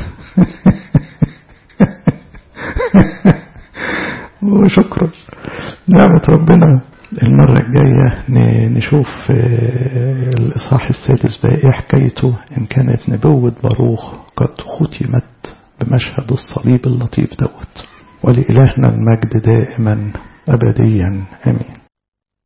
وشكرا نعمة ربنا المرة الجاية نشوف الإصحاح السادس بقى إيه حكايته إن كانت نبوة باروخ قد ختمت بمشهد الصليب اللطيف دوت ولإلهنا المجد دائما أبديا آمين